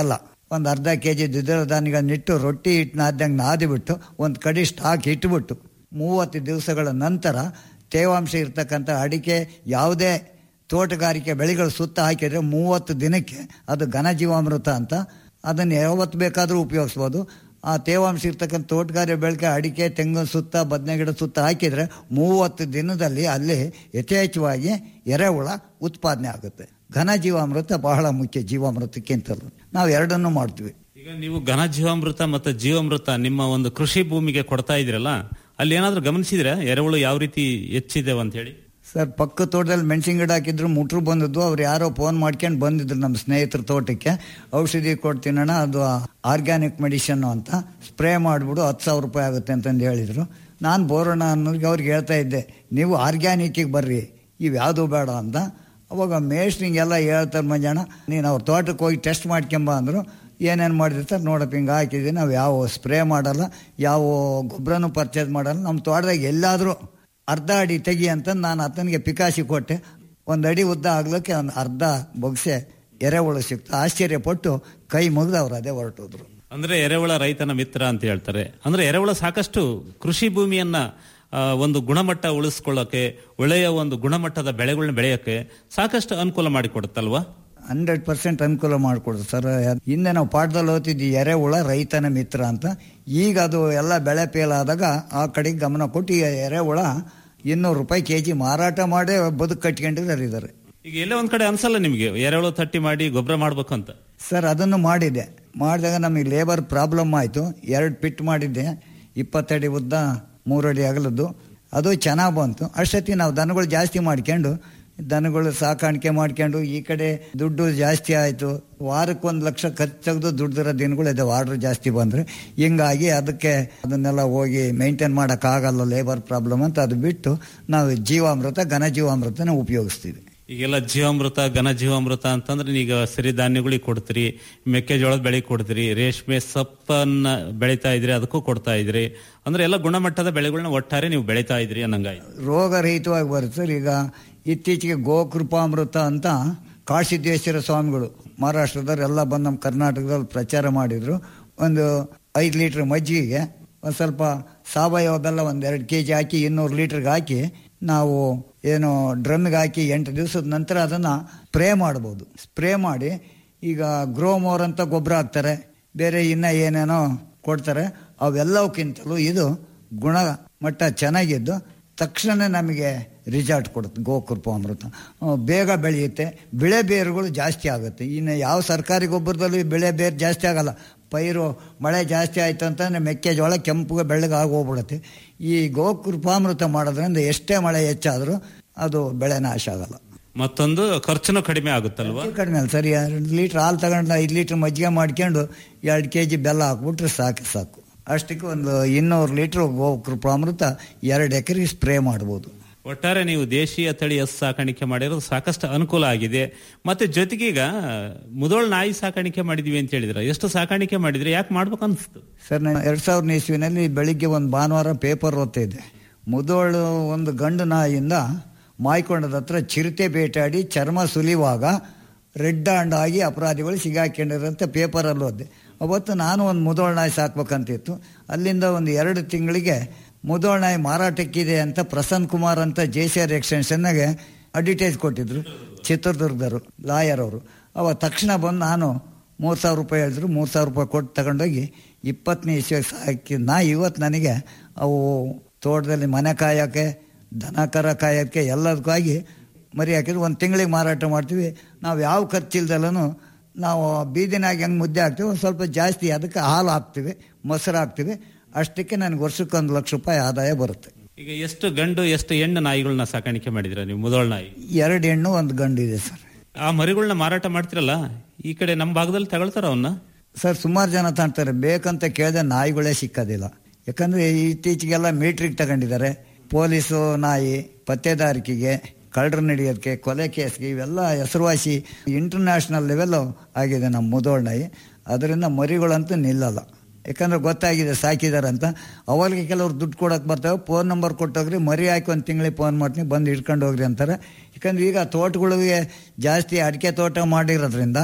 ಒಂದು ಅರ್ಧ ಕೆ ಜಿ ದ್ವಿದಳ ಧಾನ್ಯಗಳನ್ನಿಟ್ಟು ರೊಟ್ಟಿ ಹಿಟ್ಟು ನಾದ್ದಂಗೆ ನಾದಿಬಿಟ್ಟು ಒಂದು ಕಡೆ ಸ್ಟಾಕ್ ಇಟ್ಬಿಟ್ಟು ಮೂವತ್ತು ದಿವಸಗಳ ನಂತರ ತೇವಾಂಶ ಇರ್ತಕ್ಕಂಥ ಅಡಿಕೆ ಯಾವುದೇ ತೋಟಗಾರಿಕೆ ಬೆಳೆಗಳು ಸುತ್ತ ಹಾಕಿದರೆ ಮೂವತ್ತು ದಿನಕ್ಕೆ ಅದು ಘನಜೀವಾಮೃತ ಅಂತ ಅದನ್ನು ಯಾವತ್ತು ಬೇಕಾದರೂ ಉಪಯೋಗಿಸ್ಬೋದು ಆ ತೇವಾಂಶ ಇರ್ತಕ್ಕಂಥ ತೋಟಗಾರಿಕೆ ಬೆಳೆಗೆ ಅಡಿಕೆ ತೆಂಗಿನ ಸುತ್ತ ಬದನೆ ಗಿಡ ಸುತ್ತ ಹಾಕಿದರೆ ಮೂವತ್ತು ದಿನದಲ್ಲಿ ಅಲ್ಲಿ ಯಥೇಚ್ಛವಾಗಿ ಎರೆಹುಳ ಉತ್ಪಾದನೆ ಆಗುತ್ತೆ ಘನ ಜೀವಾಮೃತ ಬಹಳ ಮುಖ್ಯ ಜೀವಾಮೃತಕ್ಕಿಂತಲೂ ನಾವು ಎರಡನ್ನೂ ಮಾಡ್ತೀವಿ ಈಗ ನೀವು ಘನ ಜೀವಾಮೃತ ಮತ್ತು ಜೀವಾಮೃತ ನಿಮ್ಮ ಒಂದು ಕೃಷಿ ಭೂಮಿಗೆ ಕೊಡ್ತಾ ಇದ್ರಲ್ಲ ಅಲ್ಲಿ ಏನಾದ್ರೂ ಗಮನಿಸಿದ್ರೆ ಎರೆಹುಳು ಯಾವ ರೀತಿ ಹೆಚ್ಚಿದೆ ಅಂತ ಹೇಳಿ ಸರ್ ಪಕ್ಕ ತೋಟದಲ್ಲಿ ಮೆಣಸಿನ ಗಿಡ ಹಾಕಿದ್ರು ಮುಟ್ರು ಬಂದಿದ್ದು ಅವ್ರು ಯಾರೋ ಫೋನ್ ಮಾಡ್ಕೊಂಡು ಬಂದಿದ್ರು ನಮ್ಮ ಸ್ನೇಹಿತರ ತೋಟಕ್ಕೆ ಔಷಧಿ ಕೊಡ್ತೀನಣ್ಣ ಅದು ಆರ್ಗ್ಯಾನಿಕ್ ಮೆಡಿಷನ್ ಅಂತ ಸ್ಪ್ರೇ ಮಾಡಿಬಿಡು ಹತ್ತು ಸಾವಿರ ರೂಪಾಯಿ ಆಗುತ್ತೆ ಅಂತಂದು ಹೇಳಿದರು ನಾನು ಬೋರೋಣ ಅನ್ನೋರಿಗೆ ಅವ್ರಿಗೆ ಹೇಳ್ತಾ ಇದ್ದೆ ನೀವು ಆರ್ಗ್ಯಾನಿಕ್ಕಿಗೆ ಬರ್ರಿ ಇವು ಯಾವುದು ಬೇಡ ಅಂತ ಅವಾಗ ಮೇಸ್ಟ್ರಿಂಗೆಲ್ಲ ಹೇಳ್ತಾರೆ ಮಂಜಾಣ ನೀನು ಅವ್ರ ತೋಟಕ್ಕೆ ಹೋಗಿ ಟೆಸ್ಟ್ ಮಾಡ್ಕೊಂಬ ಅಂದರು ಏನೇನು ಮಾಡಿರ್ತಾರೆ ನೋಡಪ್ಪ ಹಿಂಗೆ ಹಾಕಿದ್ದೀನಿ ನಾವು ಯಾವ ಸ್ಪ್ರೇ ಮಾಡಲ್ಲ ಯಾವ ಗೊಬ್ಬರನೂ ಪರ್ಚೇಸ್ ಮಾಡಲ್ಲ ನಮ್ಮ ತೋಟದಾಗ ಎಲ್ಲಾದರೂ ಅರ್ಧ ಅಡಿ ತೆಗಿ ಅಂತ ನಾನು ಆತನಿಗೆ ಪಿಕಾಸಿ ಕೊಟ್ಟೆ ಒಂದು ಅಡಿ ಉದ್ದ ಆಗ್ಲಿಕ್ಕೆ ಒಂದು ಅರ್ಧ ಬೊಗ್ಸೆ ಎರೆಹುಳು ಸಿಕ್ತು ಆಶ್ಚರ್ಯಪಟ್ಟು ಕೈ ಮುಗಿದು ಅವ್ರು ಅದೇ ಹೊರಟೋದ್ರು ಅಂದ್ರೆ ಎರೆಹುಳ ರೈತನ ಮಿತ್ರ ಅಂತ ಹೇಳ್ತಾರೆ ಅಂದ್ರೆ ಎರೆಹುಳ ಸಾಕಷ್ಟು ಕೃಷಿ ಭೂಮಿಯನ್ನ ಆ, ಒಂದು ಗುಣಮಟ್ಟ ಉಳಿಸ್ಕೊಳ್ಳೋಕೆ ಒಳ್ಳೆಯ ಒಂದು ಗುಣಮಟ್ಟದ ಬೆಳೆಗಳನ್ನ ಬೆಳೆಯೋಕೆ ಸಾಕಷ್ಟು ಅನುಕೂಲ ಮಾಡಿಕೊಡುತ್ತಲ್ವಾ ಹಂಡ್ರೆಡ್ ಪರ್ಸೆಂಟ್ ಅನುಕೂಲ ಮಾಡಿಕೊಡ್ತು ಸರ್ ಹಿಂದೆ ನಾವು ಪಾಠದಲ್ಲಿ ಓದ್ತಿದ್ವಿ ಎರೆಹುಳ ರೈತನ ಮಿತ್ರ ಅಂತ ಈಗ ಅದು ಎಲ್ಲ ಬೆಳೆ ಫೇಲ್ ಆದಾಗ ಆ ಕಡೆಗೆ ಗಮನ ಕೊಟ್ಟು ಈ ಎರೆಹುಳ ಇನ್ನೂರು ರೂಪಾಯಿ ಕೆ ಜಿ ಮಾರಾಟ ಮಾಡೇ ಬದುಕು ಕಟ್ಕೊಂಡಿದ್ದಾರೆ ಇದ್ದಾರೆ ಈಗ ಎಲ್ಲೇ ಒಂದ್ ಕಡೆ ಅನ್ಸಲ್ಲ ನಿಮ್ಗೆ ಎರೆಹುಳು ತಟ್ಟಿ ಮಾಡಿ ಗೊಬ್ಬರ ಮಾಡ್ಬೇಕು ಅಂತ ಸರ್ ಅದನ್ನು ಮಾಡಿದೆ ಮಾಡಿದಾಗ ನಮಗೆ ಲೇಬರ್ ಪ್ರಾಬ್ಲಮ್ ಆಯಿತು ಎರಡು ಪಿಟ್ ಮಾಡಿದ್ದೆ ಇಪ್ಪತ್ತಡಿ ಉದ್ದ ಮೂರಡಿ ಅಗಲದ್ದು ಅದು ಚೆನ್ನಾಗಿ ಬಂತು ಅಷ್ಟೊತ್ತಿ ನಾವು ದನಗಳು ಜಾಸ್ತಿ ಮಾಡ್ಕೊಂಡು ದನಗಳು ಸಾಕಾಣಿಕೆ ಮಾಡ್ಕೊಂಡು ಈ ಕಡೆ ದುಡ್ಡು ಜಾಸ್ತಿ ಆಯಿತು ವಾರಕ್ಕೆ ಒಂದು ಲಕ್ಷ ಖರ್ಚು ತೆಗೆದು ದುಡ್ದಿರೋ ದಿನಗಳು ಇದೆ ಆರ್ಡ್ರ್ ಜಾಸ್ತಿ ಬಂದರೆ ಹಿಂಗಾಗಿ ಅದಕ್ಕೆ ಅದನ್ನೆಲ್ಲ ಹೋಗಿ ಮೇಂಟೈನ್ ಮಾಡೋಕ್ಕಾಗಲ್ಲ ಲೇಬರ್ ಪ್ರಾಬ್ಲಮ್ ಅಂತ ಅದು ಬಿಟ್ಟು ನಾವು ಜೀವಾಮೃತ ಘನ ಜೀವಾಮೃತನ ಉಪಯೋಗಿಸ್ತೀವಿ ಈಗೆಲ್ಲ ಜೀವಾಮೃತ ಘನ ಜೀವಾಮೃತ ಅಂತಂದ್ರೆ ಈಗ ಸಿರಿಧಾನ್ಯಗಳಿಗೆ ಕೊಡ್ತೀರಿ ಮೆಕ್ಕೆಜೋಳದ ಬೆಳೆ ಕೊಡ್ತೀರಿ ರೇಷ್ಮೆ ಸಪ್ಪನ್ನ ಬೆಳೀತಾ ಇದ್ರಿ ಅದಕ್ಕೂ ಕೊಡ್ತಾ ಇದ್ರಿ ಅಂದ್ರೆ ಎಲ್ಲ ಗುಣಮಟ್ಟದ ಬೆಳೆಗಳನ್ನ ಒಟ್ಟಾರೆ ನೀವು ಬೆಳೀತಾ ಇದ್ರಿ ಅನ್ನಂಗಾಯ್ತು ರೋಗರಹಿತವಾಗಿ ಬರುತ್ತೆ ಸರ್ ಈಗ ಇತ್ತೀಚೆಗೆ ಗೋಕೃಪಾಮೃತ ಅಂತ ಕಾಶಿದ್ದೇಶ್ವರ ಸ್ವಾಮಿಗಳು ಮಹಾರಾಷ್ಟ್ರದವ್ರು ಎಲ್ಲ ಬಂದು ನಮ್ಮ ಕರ್ನಾಟಕದಲ್ಲಿ ಪ್ರಚಾರ ಮಾಡಿದ್ರು ಒಂದು ಐದು ಲೀಟ್ರ್ ಮಜ್ಜಿಗೆಗೆ ಒಂದು ಸ್ವಲ್ಪ ಸಾವಯವ ಬೆಲ್ಲ ಒಂದು ಎರಡು ಕೆ ಜಿ ಹಾಕಿ ಇನ್ನೂರು ಲೀಟ್ರಿಗೆ ಹಾಕಿ ನಾವು ಏನು ಡ್ರಮ್ಗೆ ಹಾಕಿ ಎಂಟು ದಿವಸದ ನಂತರ ಅದನ್ನು ಸ್ಪ್ರೇ ಮಾಡ್ಬೋದು ಸ್ಪ್ರೇ ಮಾಡಿ ಈಗ ಗ್ರೋಮೋರ್ ಅಂತ ಗೊಬ್ಬರ ಹಾಕ್ತಾರೆ ಬೇರೆ ಇನ್ನ ಏನೇನೋ ಕೊಡ್ತಾರೆ ಅವೆಲ್ಲವಕ್ಕಿಂತಲೂ ಇದು ಗುಣಮಟ್ಟ ಚೆನ್ನಾಗಿದ್ದು ತಕ್ಷಣ ನಮಗೆ ರಿಸಲ್ಟ್ ಕೊಡುತ್ತೆ ಗೋಕೃಪ ಅಮೃತ ಆ, ಬೇಗ ಬೆಳೆಯುತ್ತೆ ಬೆಳೆ ಬೇರುಗಳು ಜಾಸ್ತಿ ಆಗುತ್ತೆ ಇನ್ನು ಯಾವ ಸರ್ಕಾರಿ ಗೊಬ್ಬರದಲ್ಲಿ ಬೆಳೆ ಬೇರು ಜಾಸ್ತಿ ಆಗಲ್ಲ ಪೈರು ಮಳೆ ಜಾಸ್ತಿ ಆಯಿತು ಅಂತಂದರೆ ಮೆಕ್ಕೆಜೋಳ ಕೆಂಪುಗೆ ಬೆಳ್ಳಗೆ ಆಗೋಗ್ಬಿಡುತ್ತೆ ಈ ಗೋಕೃಪಾಮೃತ ಮಾಡೋದ್ರಿಂದ ಎಷ್ಟೇ ಮಳೆ ಹೆಚ್ಚಾದರೂ ಅದು ಬೆಳೆ ನಾಶ ಆಗಲ್ಲ ಮತ್ತೊಂದು ಖರ್ಚುನು ಕಡಿಮೆ ಆಗುತ್ತಲ್ವಾ ಕಡಿಮೆ ಅಲ್ಲ ಸರಿ ಎರಡು ಲೀಟ್ರ್ ಹಾಲು ತಗೊಂಡು ಐದು ಲೀಟ್ರ್ ಮಜ್ಜಿಗೆ ಮಾಡ್ಕೊಂಡು ಎರಡು ಕೆ ಜಿ ಬೆಲ್ಲ ಹಾಕ್ಬಿಟ್ರೆ ಸಾಕು ಸಾಕು ಅಷ್ಟಕ್ಕೆ ಒಂದು ಇನ್ನೂರು ಲೀಟ್ರ್ ಗೋಕೃಪಾಮೃತ ಎರಡು ಎಕರೆ ಸ್ಪ್ರೇ ಮಾಡ್ಬೋದು ಒಟ್ಟಾರೆ ನೀವು ದೇಶೀಯ ತಳಿ ಹಸು ಸಾಕಾಣಿಕೆ ಮಾಡಿರೋದು ಸಾಕಷ್ಟು ಅನುಕೂಲ ಆಗಿದೆ ಮತ್ತೆ ಜೊತೆಗೀಗ ಮುದೋಳ್ ನಾಯಿ ಸಾಕಾಣಿಕೆ ಮಾಡಿದೀವಿ ಅಂತ ಹೇಳಿದ್ರ ಎಷ್ಟು ಸಾಕಾಣಿಕೆ ಮಾಡಿದ್ರೆ ಯಾಕೆ ಮಾಡ್ಬೇಕು ಅನ್ಸ್ತು ಸರ್ ನಾನು ಎರಡು ಸಾವಿರದ ಇಸ್ವಿನಲ್ಲಿ ಬೆಳಿಗ್ಗೆ ಒಂದು ಭಾನುವಾರ ಪೇಪರ್ ಓದ್ತಾ ಇದ್ದೆ ಮುದೋಳು ಒಂದು ಗಂಡು ನಾಯಿಯಿಂದ ಮಾಯ್ಕೊಂಡದ ಹತ್ರ ಚಿರತೆ ಬೇಟಾಡಿ ಚರ್ಮ ಸುಲಿಯುವಾಗ ರೆಡ್ ಹ್ಯಾಂಡ್ ಆಗಿ ಅಪರಾಧಿಗಳು ಸಿಗಾಕೊಂಡಿರಂತ ಪೇಪರಲ್ಲಿ ಓದಿದೆ ಅವತ್ತು ನಾನು ಒಂದು ಮುದೋಳು ನಾಯಿ ಸಾಕ್ಬೇಕಂತಿತ್ತು ಅಲ್ಲಿಂದ ಒಂದು ಎರಡು ತಿಂಗಳಿಗೆ ಮುದೋಳು ನಾಯಿ ಮಾರಾಟಕ್ಕಿದೆ ಅಂತ ಪ್ರಸನ್ನ ಕುಮಾರ್ ಅಂತ ಜೆ ಸಿ ಆರ್ ಎಕ್ಸ್ಟೆನ್ಷನ್ನಾಗೆ ಅಡ್ವರ್ಟೈಸ್ ಕೊಟ್ಟಿದ್ರು ಚಿತ್ರದುರ್ಗದವರು ಲಾಯರ್ ಅವರು ಅವ ತಕ್ಷಣ ಬಂದು ನಾನು ಮೂರು ಸಾವಿರ ರೂಪಾಯಿ ಹೇಳಿದ್ರು ಮೂರು ಸಾವಿರ ರೂಪಾಯಿ ಕೊಟ್ಟು ತಗೊಂಡೋಗಿ ಇಪ್ಪತ್ತನೇ ಇಸ್ವಿಗೆ ಸಾಕಿ ನಾ ಇವತ್ತು ನನಗೆ ಅವು ತೋಟದಲ್ಲಿ ಮನೆ ಕಾಯೋಕ್ಕೆ ದನ ಕರ ಕಾಯೋಕ್ಕೆ ಎಲ್ಲದಕ್ಕಾಗಿ ಮರಿ ಹಾಕಿದ್ರು ಒಂದು ತಿಂಗಳಿಗೆ ಮಾರಾಟ ಮಾಡ್ತೀವಿ ನಾವು ಯಾವ ಖರ್ಚಿಲ್ದಲ್ಲೂ ನಾವು ಬೀದಿನಾಗ ಹೆಂಗೆ ಮುದ್ದೆ ಹಾಕ್ತೀವಿ ಒಂದು ಸ್ವಲ್ಪ ಜಾಸ್ತಿ ಅದಕ್ಕೆ ಹಾಲು ಹಾಕ್ತೀವಿ ಮೊಸರು ಹಾಕ್ತೀವಿ ಅಷ್ಟಕ್ಕೆ ನನಗೆ ವರ್ಷಕ್ಕೆ ಒಂದು ಲಕ್ಷ ರೂಪಾಯಿ ಆದಾಯ ಬರುತ್ತೆ ಈಗ ಎಷ್ಟು ಗಂಡು ಎಷ್ಟು ಹೆಣ್ಣು ನಾಯಿಗಳನ್ನ ಸಾಕಾಣಿಕೆ ಮಾಡಿದ್ರ ನೀವು ಮುದೋಳ್ ನಾಯಿ ಎರಡು ಹೆಣ್ಣು ಒಂದು ಗಂಡು ಇದೆ ಸರ್ ಆ ಮರಿಗಳನ್ನ ಮಾರಾಟ ಮಾಡ್ತಿರಲ್ಲ ಈ ಕಡೆ ನಮ್ಮ ಭಾಗದಲ್ಲಿ ತಗೊಳ್ತಾರ ಅವನ್ನ ಸರ್ ಸುಮಾರು ಜನ ತಾಣ್ತಾರೆ ಬೇಕಂತ ಕೇಳಿದ್ರೆ ನಾಯಿಗಳೇ ಸಿಕ್ಕೋದಿಲ್ಲ ಯಾಕಂದರೆ ಇತ್ತೀಚೆಗೆಲ್ಲ ಮೀಟ್ರಿಗೆ ತಗೊಂಡಿದ್ದಾರೆ ಪೊಲೀಸು ನಾಯಿ ಪತ್ತೆದಾರಿಕೆಗೆ ಕಳ್ಳರು ನಡೆಯೋದಕ್ಕೆ ಕೊಲೆ ಕೇಸ್ಗೆ ಇವೆಲ್ಲ ಹೆಸರುವಾಸಿ ಇಂಟರ್ನ್ಯಾಷನಲ್ ಲೆವೆಲ್ ಆಗಿದೆ ನಮ್ಮ ಮುದೋಳ್ ನಾಯಿ ಅದರಿಂದ ಮರಿಗಳಂತೂ ನಿಲ್ಲಲ್ಲ ಯಾಕಂದ್ರೆ ಗೊತ್ತಾಗಿದೆ ಸಾಕಿದ್ದಾರೆ ಅಂತ ಅವರಿಗೆ ಕೆಲವ್ರು ದುಡ್ಡು ಕೊಡೋಕೆ ಬರ್ತಾವೆ ಫೋನ್ ನಂಬರ್ ಕೊಟ್ಟೋಗ್ರಿ ಮರಿ ಹಾಕಿ ಒಂದು ತಿಂಗಳಿಗೆ ಫೋನ್ ಮಾಡ್ತೀನಿ ಬಂದು ಹಿಡ್ಕೊಂಡು ಹೋಗ್ರಿ ಅಂತಾರೆ ಯಾಕಂದ್ರೆ ಈಗ ತೋಟಗಳಿಗೆ ಜಾಸ್ತಿ ಅಡಿಕೆ ತೋಟ ಮಾಡಿರೋದ್ರಿಂದ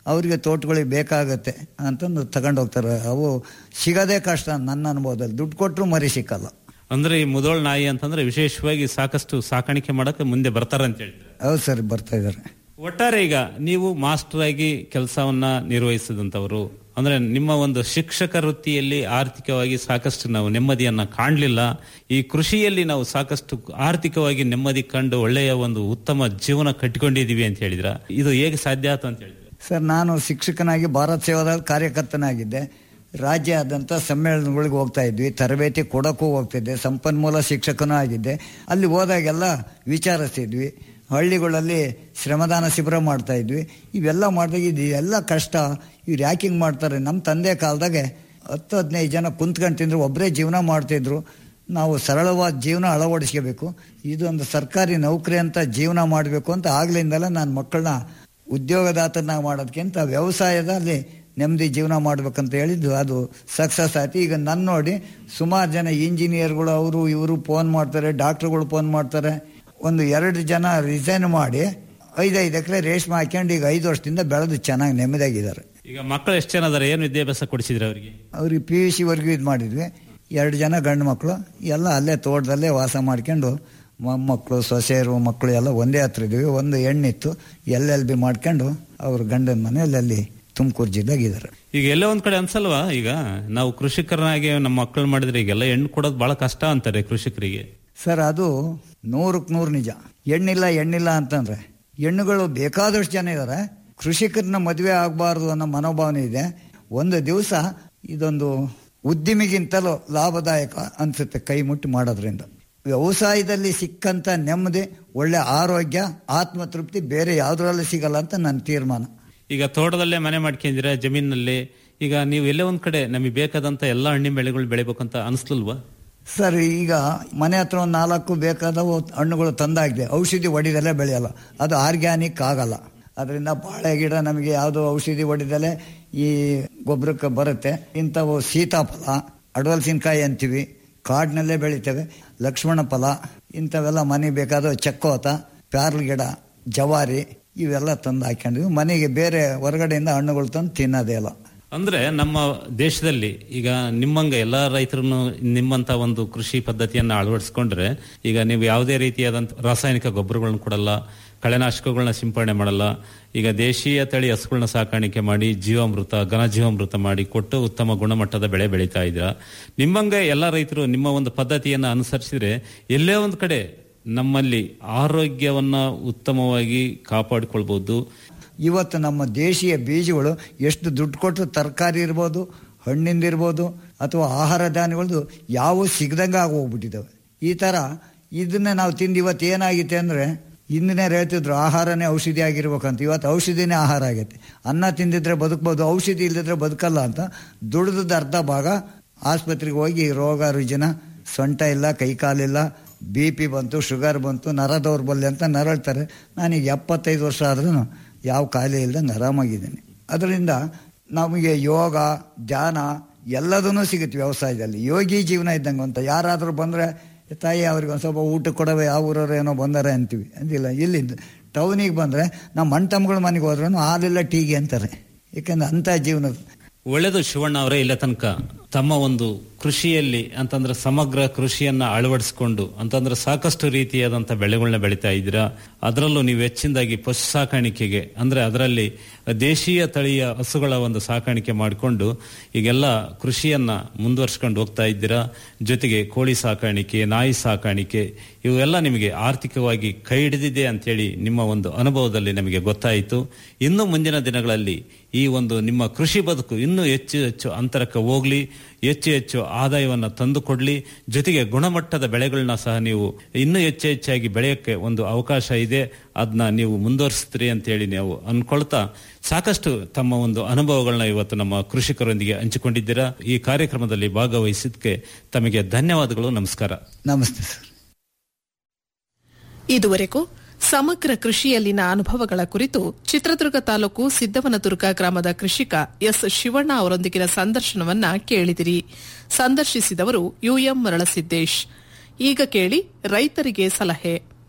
ಅವರಿಗೆ ತೋಟಗಳಿಗೆ ಬೇಕಾಗತ್ತೆ ಅಂತಂದು ತಗೊಂಡು ಹೋಗ್ತಾರೆ ಅವು ಸಿಗೋದೇ ಕಷ್ಟ ನನ್ನ ಅನುಭವದಲ್ಲಿ ದುಡ್ಡು ಕೊಟ್ಟರು ಮರಿ ಸಿಕ್ಕಲ್ಲ ಅಂದ್ರೆ ಈ ಮುದೋಳ್ ನಾಯಿ ಅಂತಂದ್ರೆ ವಿಶೇಷವಾಗಿ ಸಾಕಷ್ಟು ಸಾಕಾಣಿಕೆ ಮಾಡಕ್ಕೆ ಮುಂದೆ ಬರ್ತಾರೆ ಅಂತ ಹೇಳ್ತಾರೆ ಹೌದು ಸರ್ ಬರ್ತಾ ಇದ್ದಾರೆ ಒಟ್ಟಾರೆ ಈಗ ನೀವು ಮಾಸ್ಟರ್ ಆಗಿ ಕೆಲಸವನ್ನ ನಿರ್ವಹಿಸಿದಂತವರು ಅಂದ್ರೆ ನಿಮ್ಮ ಒಂದು ಶಿಕ್ಷಕ ವೃತ್ತಿಯಲ್ಲಿ ಆರ್ಥಿಕವಾಗಿ ಸಾಕಷ್ಟು ನಾವು ನೆಮ್ಮದಿಯನ್ನ ಕಾಣಲಿಲ್ಲ ಈ ಕೃಷಿಯಲ್ಲಿ ನಾವು ಸಾಕಷ್ಟು ಆರ್ಥಿಕವಾಗಿ ನೆಮ್ಮದಿ ಕಂಡು ಒಳ್ಳೆಯ ಒಂದು ಉತ್ತಮ ಜೀವನ ಕಟ್ಟಿಕೊಂಡಿದೀವಿ ಅಂತ ಹೇಳಿದ್ರ ಇದು ಹೇಗೆ ಸಾಧ್ಯ ಆಯ್ತು ಅಂತ ಹೇಳಿದ್ರೆ ಸರ್ ನಾನು ಶಿಕ್ಷಕನಾಗಿ ಭಾರತ್ ಸೇವಾದಲ್ಲಿ ಕಾರ್ಯಕರ್ತನಾಗಿದ್ದೆ ರಾಜ್ಯಾದ್ಯಂತ ಸಮ್ಮೇಳನಗಳಿಗೆ ಹೋಗ್ತಾ ಇದ್ವಿ ತರಬೇತಿ ಕೊಡೋಕ್ಕೂ ಹೋಗ್ತಿದ್ದೆ ಸಂಪನ್ಮೂಲ ಶಿಕ್ಷಕನೂ ಆಗಿದ್ದೆ ಅಲ್ಲಿ ಹೋದಾಗೆಲ್ಲ ವಿಚಾರಿಸ್ತಿದ್ವಿ ಹಳ್ಳಿಗಳಲ್ಲಿ ಶ್ರಮದಾನ ಶಿಬಿರ ಮಾಡ್ತಾ ಇದ್ವಿ ಇವೆಲ್ಲ ಮಾಡಿದಾಗ ಇದು ಎಲ್ಲ ಕಷ್ಟ ಇವ್ರು ಯಾಕೆ ಹಿಂಗೆ ಮಾಡ್ತಾರೆ ನಮ್ಮ ತಂದೆ ಕಾಲದಾಗೆ ಹತ್ತು ಹದಿನೈದು ಜನ ಕುಂತ್ಕೊಂಡು ತಿಂದ್ರು ಒಬ್ಬರೇ ಜೀವನ ಮಾಡ್ತಿದ್ರು ನಾವು ಸರಳವಾದ ಜೀವನ ಅಳವಡಿಸ್ಕೋಬೇಕು ಇದೊಂದು ಸರ್ಕಾರಿ ನೌಕರಿ ಅಂತ ಜೀವನ ಮಾಡಬೇಕು ಅಂತ ಆಗ್ಲಿಂದಲೇ ನಾನು ಮಕ್ಕಳನ್ನ ಉದ್ಯೋಗದಾತನಾಗಿ ಮಾಡೋದಕ್ಕಿಂತ ವ್ಯವಸಾಯದಲ್ಲಿ ನೆಮ್ಮದಿ ಜೀವನ ಮಾಡ್ಬೇಕಂತ ಹೇಳಿದ್ದು ಅದು ಸಕ್ಸಸ್ ಆಯ್ತು ಈಗ ನನ್ನ ನೋಡಿ ಸುಮಾರು ಜನ ಇಂಜಿನಿಯರ್ಗಳು ಅವರು ಇವರು ಫೋನ್ ಮಾಡ್ತಾರೆ ಡಾಕ್ಟ್ರುಗಳು ಫೋನ್ ಮಾಡ್ತಾರೆ ಒಂದು ಎರಡು ಜನ ರಿಸೈನ್ ಮಾಡಿ ಐದೈದು ಎಕರೆ ರೇಷ್ಮೆ ಹಾಕ್ಕೊಂಡು ಈಗ ಐದು ವರ್ಷದಿಂದ ಬೆಳೆದು ಚೆನ್ನಾಗಿ ನೆಮ್ಮದಿಯಾಗಿದ್ದಾರೆ ಈಗ ಮಕ್ಕಳು ಎಷ್ಟು ಜನ ಅದಾರೆ ಏನು ವಿದ್ಯಾಭ್ಯಾಸ ಕೊಡಿಸಿದ್ರೆ ಅವರಿಗೆ ಅವ್ರಿಗೆ ಪಿ ಯು ಸಿವರೆಗೂ ಇದು ಮಾಡಿದ್ವಿ ಎರಡು ಜನ ಗಂಡು ಮಕ್ಕಳು ಎಲ್ಲ ಅಲ್ಲೇ ತೋಟದಲ್ಲೇ ವಾಸ ಮಾಡ್ಕೊಂಡು ಮೊಮ್ಮಕ್ಕಳು ಸೊಸೆಯರು ಮಕ್ಕಳು ಎಲ್ಲ ಒಂದೇ ಹತ್ರ ಇದ್ವಿ ಒಂದು ಹೆಣ್ಣಿತ್ತು ಎಲ್ ಎಲ್ ಬಿ ಮಾಡ್ಕೊಂಡು ಅವ್ರ ಗಂಡನ ಮನೆಯಲ್ಲಿ ಅಲ್ಲಿ ತುಮಕೂರು ಜಿಲ್ಲೆಗಿದ್ದಾರೆ ಈಗ ಎಲ್ಲೋ ಒಂದ್ ಕಡೆ ಅನ್ಸಲ್ವಾ ಈಗ ನಾವು ಕೃಷಿಕರನಾಗಿ ನಮ್ಮ ಮಕ್ಕಳು ಮಾಡಿದ್ರೆ ಈಗೆಲ್ಲ ಹೆಣ್ಣು ಕೊಡೋದು ಬಹಳ ಕಷ್ಟ ಅಂತಾರೆ ಕೃಷಿಕರಿಗೆ ಸರ್ ಅದು ನೂರಕ್ಕೆ ನೂರು ನಿಜ ಹೆಣ್ಣಿಲ್ಲ ಹೆಣ್ಣಿಲ್ಲ ಅಂತಂದ್ರೆ ಹೆಣ್ಣುಗಳು ಬೇಕಾದಷ್ಟು ಜನ ಇದ್ದಾರೆ ಕೃಷಿಕರನ್ನ ಮದುವೆ ಆಗಬಾರ್ದು ಅನ್ನೋ ಮನೋಭಾವನೆ ಇದೆ ಒಂದು ದಿವಸ ಇದೊಂದು ಉದ್ದಿಮೆಗಿಂತಲೂ ಲಾಭದಾಯಕ ಅನ್ಸುತ್ತೆ ಕೈ ಮುಟ್ಟಿ ಮಾಡೋದ್ರಿಂದ ವ್ಯವಸಾಯದಲ್ಲಿ ಸಿಕ್ಕಂತ ನೆಮ್ಮದಿ ಒಳ್ಳೆ ಆರೋಗ್ಯ ಆತ್ಮತೃಪ್ತಿ ಬೇರೆ ಯಾವುದರಲ್ಲೂ ಸಿಗಲ್ಲ ಅಂತ ನನ್ನ ತೀರ್ಮಾನ ಈಗ ತೋಟದಲ್ಲೇ ಮನೆ ಮಾಡ್ಕೊಂಡಿರ ಜಮೀನಲ್ಲಿ ಈಗ ನೀವು ಎಲ್ಲೇ ಒಂದ್ ಕಡೆ ನಮಗೆ ಬೇಕಾದಂತ ಎಲ್ಲಾ ಹಣ್ಣಿನ ಬೆಳೆಗಳು ಬೆಳಿಬೇಕಂತ ಅನಿಸ್ಲಿಲ್ವಾ ಸರ್ ಈಗ ಮನೆ ಹತ್ರ ಒಂದು ನಾಲ್ಕು ಬೇಕಾದವು ಹಣ್ಣುಗಳು ತಂದಾಗಿದೆ ಔಷಧಿ ಹೊಡಿದಲ್ಲೇ ಬೆಳೆಯಲ್ಲ ಅದು ಆರ್ಗ್ಯಾನಿಕ್ ಆಗಲ್ಲ ಅದರಿಂದ ಬಾಳೆ ಗಿಡ ನಮಗೆ ಯಾವುದು ಔಷಧಿ ಹೊಡಿದಲೆ ಈ ಗೊಬ್ಬರಕ್ಕೆ ಬರುತ್ತೆ ಇಂಥವು ಸೀತಾಫಲ ಅಡವಲ್ಸಿನಕಾಯಿ ಅಂತೀವಿ ಕಾಡಿನಲ್ಲೇ ಬೆಳಿತೇವೆ ಲಕ್ಷ್ಮಣ ಫಲ ಇಂಥವೆಲ್ಲ ಮನೆಗೆ ಬೇಕಾದ ಚಕ್ಕೋತ ಪ್ಯಾರ್ಲ್ ಗಿಡ ಜವಾರಿ ಇವೆಲ್ಲ ತಂದು ಹಾಕೊಂಡಿದ್ವಿ ಮನೆಗೆ ಬೇರೆ ಹೊರಗಡೆಯಿಂದ ಹಣ್ಣುಗಳು ತಂದು ತಿನ್ನೋದೇ ಇಲ್ಲ ಅಂದ್ರೆ ನಮ್ಮ ದೇಶದಲ್ಲಿ ಈಗ ನಿಮ್ಮಂಗ ಎಲ್ಲಾ ರೈತರು ನಿಮ್ಮಂತ ಒಂದು ಕೃಷಿ ಪದ್ಧತಿಯನ್ನ ಅಳವಡಿಸ್ಕೊಂಡ್ರೆ ಈಗ ನೀವು ಯಾವುದೇ ರೀತಿಯಾದಂತ ರಾಸಾಯನಿಕ ಗೊಬ್ಬರಗಳನ್ನ ಕೊಡಲ್ಲ ಕಳೆನಾಶಕಗಳನ್ನ ಸಿಂಪಡಣೆ ಮಾಡಲ್ಲ ಈಗ ದೇಶೀಯ ತಳಿ ಹಸುಗಳನ್ನ ಸಾಕಾಣಿಕೆ ಮಾಡಿ ಜೀವಾಮೃತ ಘನ ಜೀವಾಮೃತ ಮಾಡಿ ಕೊಟ್ಟು ಉತ್ತಮ ಗುಣಮಟ್ಟದ ಬೆಳೆ ಬೆಳೀತಾ ಇದ್ರ ನಿಮ್ಮಂಗ ಎಲ್ಲ ರೈತರು ನಿಮ್ಮ ಒಂದು ಪದ್ಧತಿಯನ್ನ ಅನುಸರಿಸಿದ್ರೆ ಎಲ್ಲೇ ಒಂದು ಕಡೆ ನಮ್ಮಲ್ಲಿ ಆರೋಗ್ಯವನ್ನ ಉತ್ತಮವಾಗಿ ಕಾಪಾಡಿಕೊಳ್ಬಹುದು ಇವತ್ತು ನಮ್ಮ ದೇಶೀಯ ಬೀಜಗಳು ಎಷ್ಟು ದುಡ್ಡು ಕೊಟ್ಟು ತರಕಾರಿ ಇರ್ಬೋದು ಹಣ್ಣಿಂದ ಇರ್ಬೋದು ಅಥವಾ ಆಹಾರ ಧಾನ್ಯಗಳದ್ದು ಯಾವ ಸಿಗದಂಗೆ ಆಗೋಗ್ಬಿಟ್ಟಿದ್ದಾವೆ ಈ ಥರ ಇದನ್ನ ನಾವು ತಿಂದು ಇವತ್ತು ಏನಾಗಿತ್ತೆ ಅಂದರೆ ಹಿಂದಿನ ಹೇಳ್ತಿದ್ರು ಆಹಾರನೇ ಔಷಧಿ ಆಗಿರ್ಬೇಕಂತ ಇವತ್ತು ಔಷಧಿನೇ ಆಹಾರ ಆಗೈತೆ ಅನ್ನ ತಿಂದಿದ್ರೆ ಬದುಕ್ಬೋದು ಔಷಧಿ ಇಲ್ಲದಿದ್ರೆ ಬದುಕಲ್ಲ ಅಂತ ದುಡ್ದದ ಅರ್ಧ ಭಾಗ ಆಸ್ಪತ್ರೆಗೆ ಹೋಗಿ ರೋಗ ರುಜಿನ ಸೊಂಟ ಇಲ್ಲ ಕೈಕಾಲಿಲ್ಲ ಬಿ ಪಿ ಬಂತು ಶುಗರ್ ಬಂತು ನರ ದೌರ್ಬಲ್ಯ ಅಂತ ನರಳ್ತಾರೆ ನಾನೀಗ ಎಪ್ಪತ್ತೈದು ವರ್ಷ ಆದ್ರೂ ಯಾವ ಕಾಯಿಲೆ ಇಲ್ದಂಗೆ ಆರಾಮಾಗಿದ್ದೀನಿ ಅದರಿಂದ ನಮಗೆ ಯೋಗ ಧ್ಯಾನ ಎಲ್ಲದನ್ನೂ ಸಿಗುತ್ತೆ ವ್ಯವಸಾಯದಲ್ಲಿ ಯೋಗಿ ಜೀವನ ಇದ್ದಂಗೆ ಅಂತ ಯಾರಾದರೂ ಬಂದರೆ ತಾಯಿ ಅವ್ರಿಗೆ ಒಂದು ಸ್ವಲ್ಪ ಊಟ ಕೊಡವೆ ಯಾವ ಊರವ್ರು ಏನೋ ಬಂದಾರೆ ಅಂತೀವಿ ಅಂದಿಲ್ಲ ಇಲ್ಲಿಂದ ಟೌನಿಗೆ ಬಂದರೆ ನಮ್ಮ ಮಣ್ತಮ್ಗಳ ಮನೆಗೆ ಹೋದ್ರೂ ಹಾಲಿಲ್ಲ ಟೀಗೆ ಅಂತಾರೆ ಯಾಕಂದ್ರೆ ಅಂಥ ಜೀವನದ ಒಳ್ಳೆದು ಶಿವಣ್ಣ ಅವರೇ ಇಲ್ಲ ತನಕ ತಮ್ಮ ಒಂದು ಕೃಷಿಯಲ್ಲಿ ಅಂತಂದ್ರೆ ಸಮಗ್ರ ಕೃಷಿಯನ್ನ ಅಳವಡಿಸಿಕೊಂಡು ಅಂತಂದ್ರೆ ಸಾಕಷ್ಟು ರೀತಿಯಾದಂತ ಬೆಳೆಗಳನ್ನ ಬೆಳೀತಾ ಇದ್ದೀರಾ ಅದರಲ್ಲೂ ನೀವು ಹೆಚ್ಚಿನದಾಗಿ ಪಶು ಸಾಕಾಣಿಕೆಗೆ ಅಂದ್ರೆ ಅದರಲ್ಲಿ ದೇಶೀಯ ತಳಿಯ ಹಸುಗಳ ಒಂದು ಸಾಕಾಣಿಕೆ ಮಾಡಿಕೊಂಡು ಈಗೆಲ್ಲ ಕೃಷಿಯನ್ನ ಮುಂದುವರ್ಸ್ಕೊಂಡು ಹೋಗ್ತಾ ಇದ್ದೀರಾ ಜೊತೆಗೆ ಕೋಳಿ ಸಾಕಾಣಿಕೆ ನಾಯಿ ಸಾಕಾಣಿಕೆ ಇವೆಲ್ಲ ನಿಮಗೆ ಆರ್ಥಿಕವಾಗಿ ಕೈ ಹಿಡಿದಿದೆ ಅಂತೇಳಿ ನಿಮ್ಮ ಒಂದು ಅನುಭವದಲ್ಲಿ ನಮಗೆ ಗೊತ್ತಾಯಿತು ಇನ್ನು ಮುಂದಿನ ದಿನಗಳಲ್ಲಿ ಈ ಒಂದು ನಿಮ್ಮ ಕೃಷಿ ಬದುಕು ಇನ್ನೂ ಹೆಚ್ಚು ಹೆಚ್ಚು ಅಂತರಕ್ಕೆ ಹೋಗ್ಲಿ ಹೆಚ್ಚು ಹೆಚ್ಚು ಆದಾಯವನ್ನ ತಂದುಕೊಡ್ಲಿ ಜೊತೆಗೆ ಗುಣಮಟ್ಟದ ಬೆಳೆಗಳನ್ನ ಸಹ ನೀವು ಇನ್ನೂ ಹೆಚ್ಚು ಹೆಚ್ಚಾಗಿ ಬೆಳೆಯೋಕ್ಕೆ ಒಂದು ಅವಕಾಶ ಇದೆ ಅದನ್ನ ನೀವು ಮುಂದುವರಿಸ್ತೀರಿ ಅಂತೇಳಿ ನೀವು ಅನ್ಕೊಳ್ತಾ ಸಾಕಷ್ಟು ತಮ್ಮ ಒಂದು ಅನುಭವಗಳನ್ನ ಇವತ್ತು ನಮ್ಮ ಕೃಷಿಕರೊಂದಿಗೆ ಹಂಚಿಕೊಂಡಿದ್ದೀರಾ ಈ ಕಾರ್ಯಕ್ರಮದಲ್ಲಿ ಭಾಗವಹಿಸಿದ್ದಕ್ಕೆ ತಮಗೆ ಧನ್ಯವಾದಗಳು ನಮಸ್ಕಾರ ನಮಸ್ತೆ ಸರ್ ಇದುವರೆಗೂ ಸಮಗ್ರ ಕೃಷಿಯಲ್ಲಿನ ಅನುಭವಗಳ ಕುರಿತು ಚಿತ್ರದುರ್ಗ ತಾಲೂಕು ಸಿದ್ದವನದುರ್ಗ ಗ್ರಾಮದ ಕೃಷಿಕ ಎಸ್ ಶಿವಣ್ಣ ಅವರೊಂದಿಗಿನ ಸಂದರ್ಶನವನ್ನ ಕೇಳಿದಿರಿ ಸಂದರ್ಶಿಸಿದವರು ಯುಎಂ ಮರಳಸಿದ್ದೇಶ್ ಈಗ ಕೇಳಿ ರೈತರಿಗೆ ಸಲಹೆ